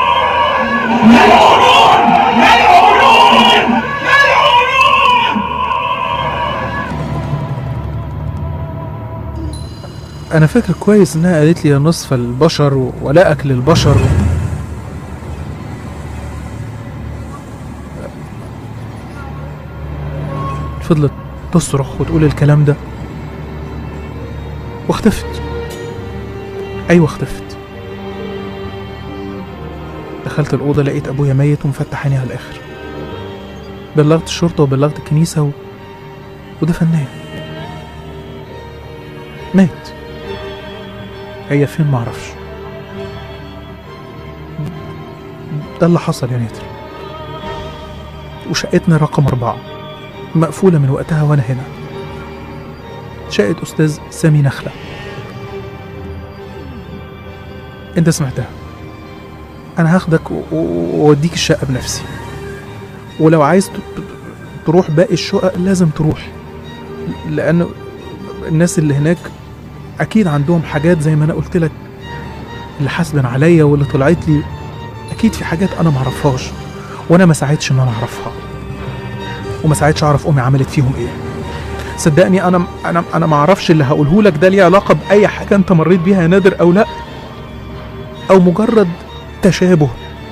ملعونون ملعونون ملعونون أنا فاكر كويس إنها قالت لي يا نصف البشر ولا أكل البشر فضلت تصرخ وتقول الكلام ده واختفت أيوة اختفت دخلت الأوضة لقيت أبويا ميت ومفتح عيني على الآخر بلغت الشرطة وبلغت الكنيسة و... ودفناه مات هي فين معرفش ده اللي حصل يا نادر وشقتنا رقم أربعة مقفولة من وقتها وأنا هنا شقة أستاذ سامي نخلة أنت سمعتها أنا هاخدك و- و- وأوديك الشقة بنفسي ولو عايز ت- ت- تروح باقي الشقق لازم تروح لأن الناس اللي هناك اكيد عندهم حاجات زي ما انا قلت لك اللي حاسبن عليا واللي طلعت لي اكيد في حاجات انا معرفهاش وانا ما ساعدتش ان انا اعرفها وما ساعدتش اعرف امي عملت فيهم ايه صدقني انا انا انا ما اعرفش اللي هقوله لك ده ليه علاقه باي حاجه انت مريت بيها يا نادر او لا او مجرد تشابه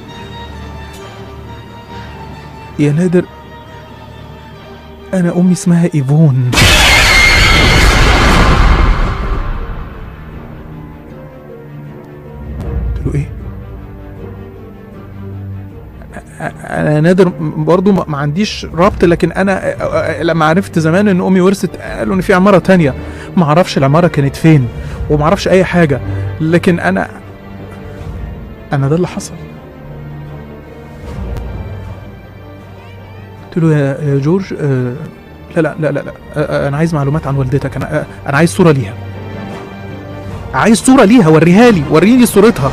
يا نادر انا امي اسمها ايفون قلت له ايه أ- أ- انا نادر م- برضو ما ما عنديش ربط لكن انا أ- أ- لما عرفت زمان ان امي ورثت قالوا ان في عماره تانية ما اعرفش العماره كانت فين وما اعرفش اي حاجه لكن انا انا ده اللي حصل قلت له يا يا جورج آه، لا لا لا لا لا آه، آه، انا عايز معلومات عن والدتك انا آه، انا عايز صوره ليها عايز صورة ليها وريها لي وريني صورتها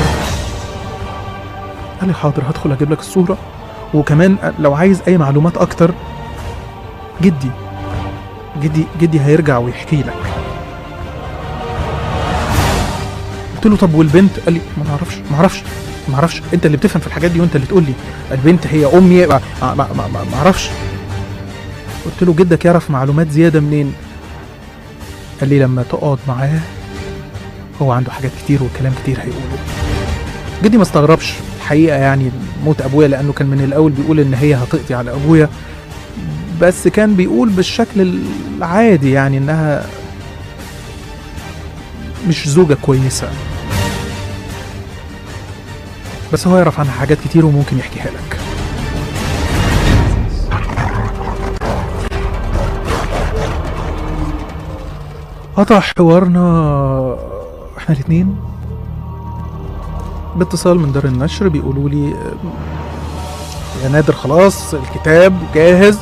قال لي حاضر هدخل اجيب لك الصورة وكمان لو عايز اي معلومات اكتر جدي جدي جدي هيرجع ويحكي لك قلت له طب والبنت قال لي ما نعرفش ما اعرفش ما اعرفش انت اللي بتفهم في الحاجات دي وانت اللي تقول لي البنت هي امي ما ما ما, ما, ما اعرفش قلت له جدك يعرف معلومات زياده منين قال لي لما تقعد معاه هو عنده حاجات كتير وكلام كتير هيقوله جدي ما استغربش الحقيقه يعني موت ابويا لانه كان من الاول بيقول ان هي هتقضي على ابويا بس كان بيقول بالشكل العادي يعني انها مش زوجة كويسة بس هو يعرف عنها حاجات كتير وممكن يحكيها لك قطع حوارنا احنا الاتنين باتصال من دار النشر بيقولوا لي آه، يا نادر خلاص الكتاب جاهز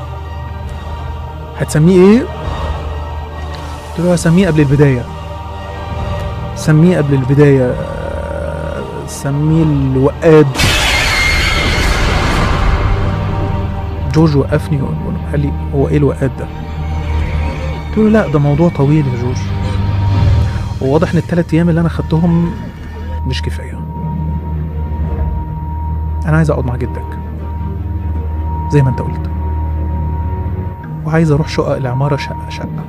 هتسميه ايه؟ قلت له هسميه قبل البداية سميه قبل البداية آه، سميه الوقاد جورج وقفني وقال لي هو ايه الوقات ده قلت له لا ده موضوع طويل يا جورج وواضح ان الثلاث ايام اللي انا خدتهم مش كفايه انا عايز اقعد مع جدك زي ما انت قلت وعايز اروح شقق العماره شقه شقه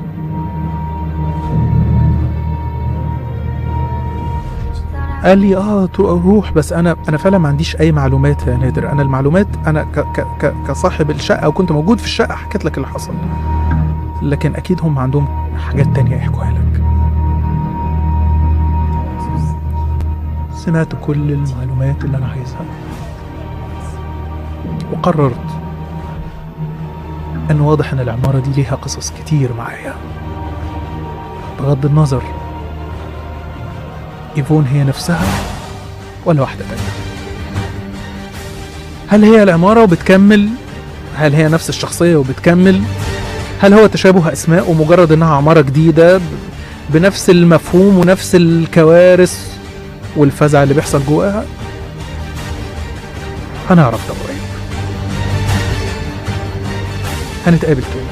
قال لي اه ترو- روح بس انا انا فعلا ما عنديش اي معلومات يا نادر انا المعلومات انا ك ك ك كصاحب الشقه وكنت موجود في الشقه حكيت لك اللي حصل لكن اكيد هم عندهم حاجات تانية يحكوها لك سمعت كل المعلومات اللي انا عايزها وقررت ان واضح ان العماره دي ليها قصص كتير معايا بغض النظر ايفون هي نفسها ولا واحده تانية هل هي العماره وبتكمل هل هي نفس الشخصيه وبتكمل هل هو تشابه اسماء ومجرد انها عماره جديده ب- بنفس المفهوم ونفس الكوارث والفزع اللي بيحصل جواها هنعرف ده قريب هنتقابل تاني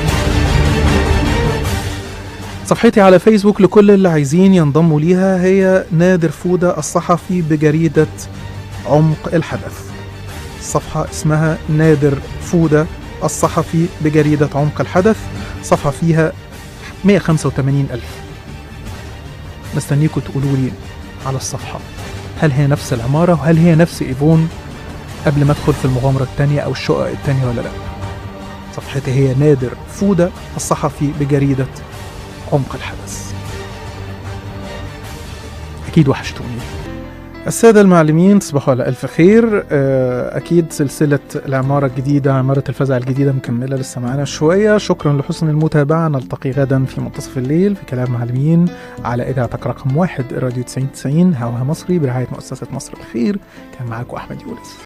صفحتي على فيسبوك لكل اللي عايزين ينضموا ليها هي نادر فودة الصحفي بجريدة عمق الحدث الصفحة اسمها نادر فودة الصحفي بجريدة عمق الحدث صفحة فيها 185 ألف مستنيكم تقولوا لي على الصفحة هل هي نفس العمارة وهل هي نفس إيفون قبل ما أدخل في المغامرة التانية أو الشقق التانية ولا لأ صفحتي هي نادر فودة الصحفي بجريدة عمق الحدث أكيد وحشتوني السادة المعلمين تصبحوا على ألف خير آه، أكيد سلسلة العمارة الجديدة عمارة الفزع الجديدة مكملة لسه معانا شوية شكرا لحسن المتابعة نلتقي غدا في منتصف الليل في كلام معلمين على إذاعتك رقم واحد راديو 90 90 هواها مصري برعاية مؤسسة مصر الخير كان معاكم أحمد يونس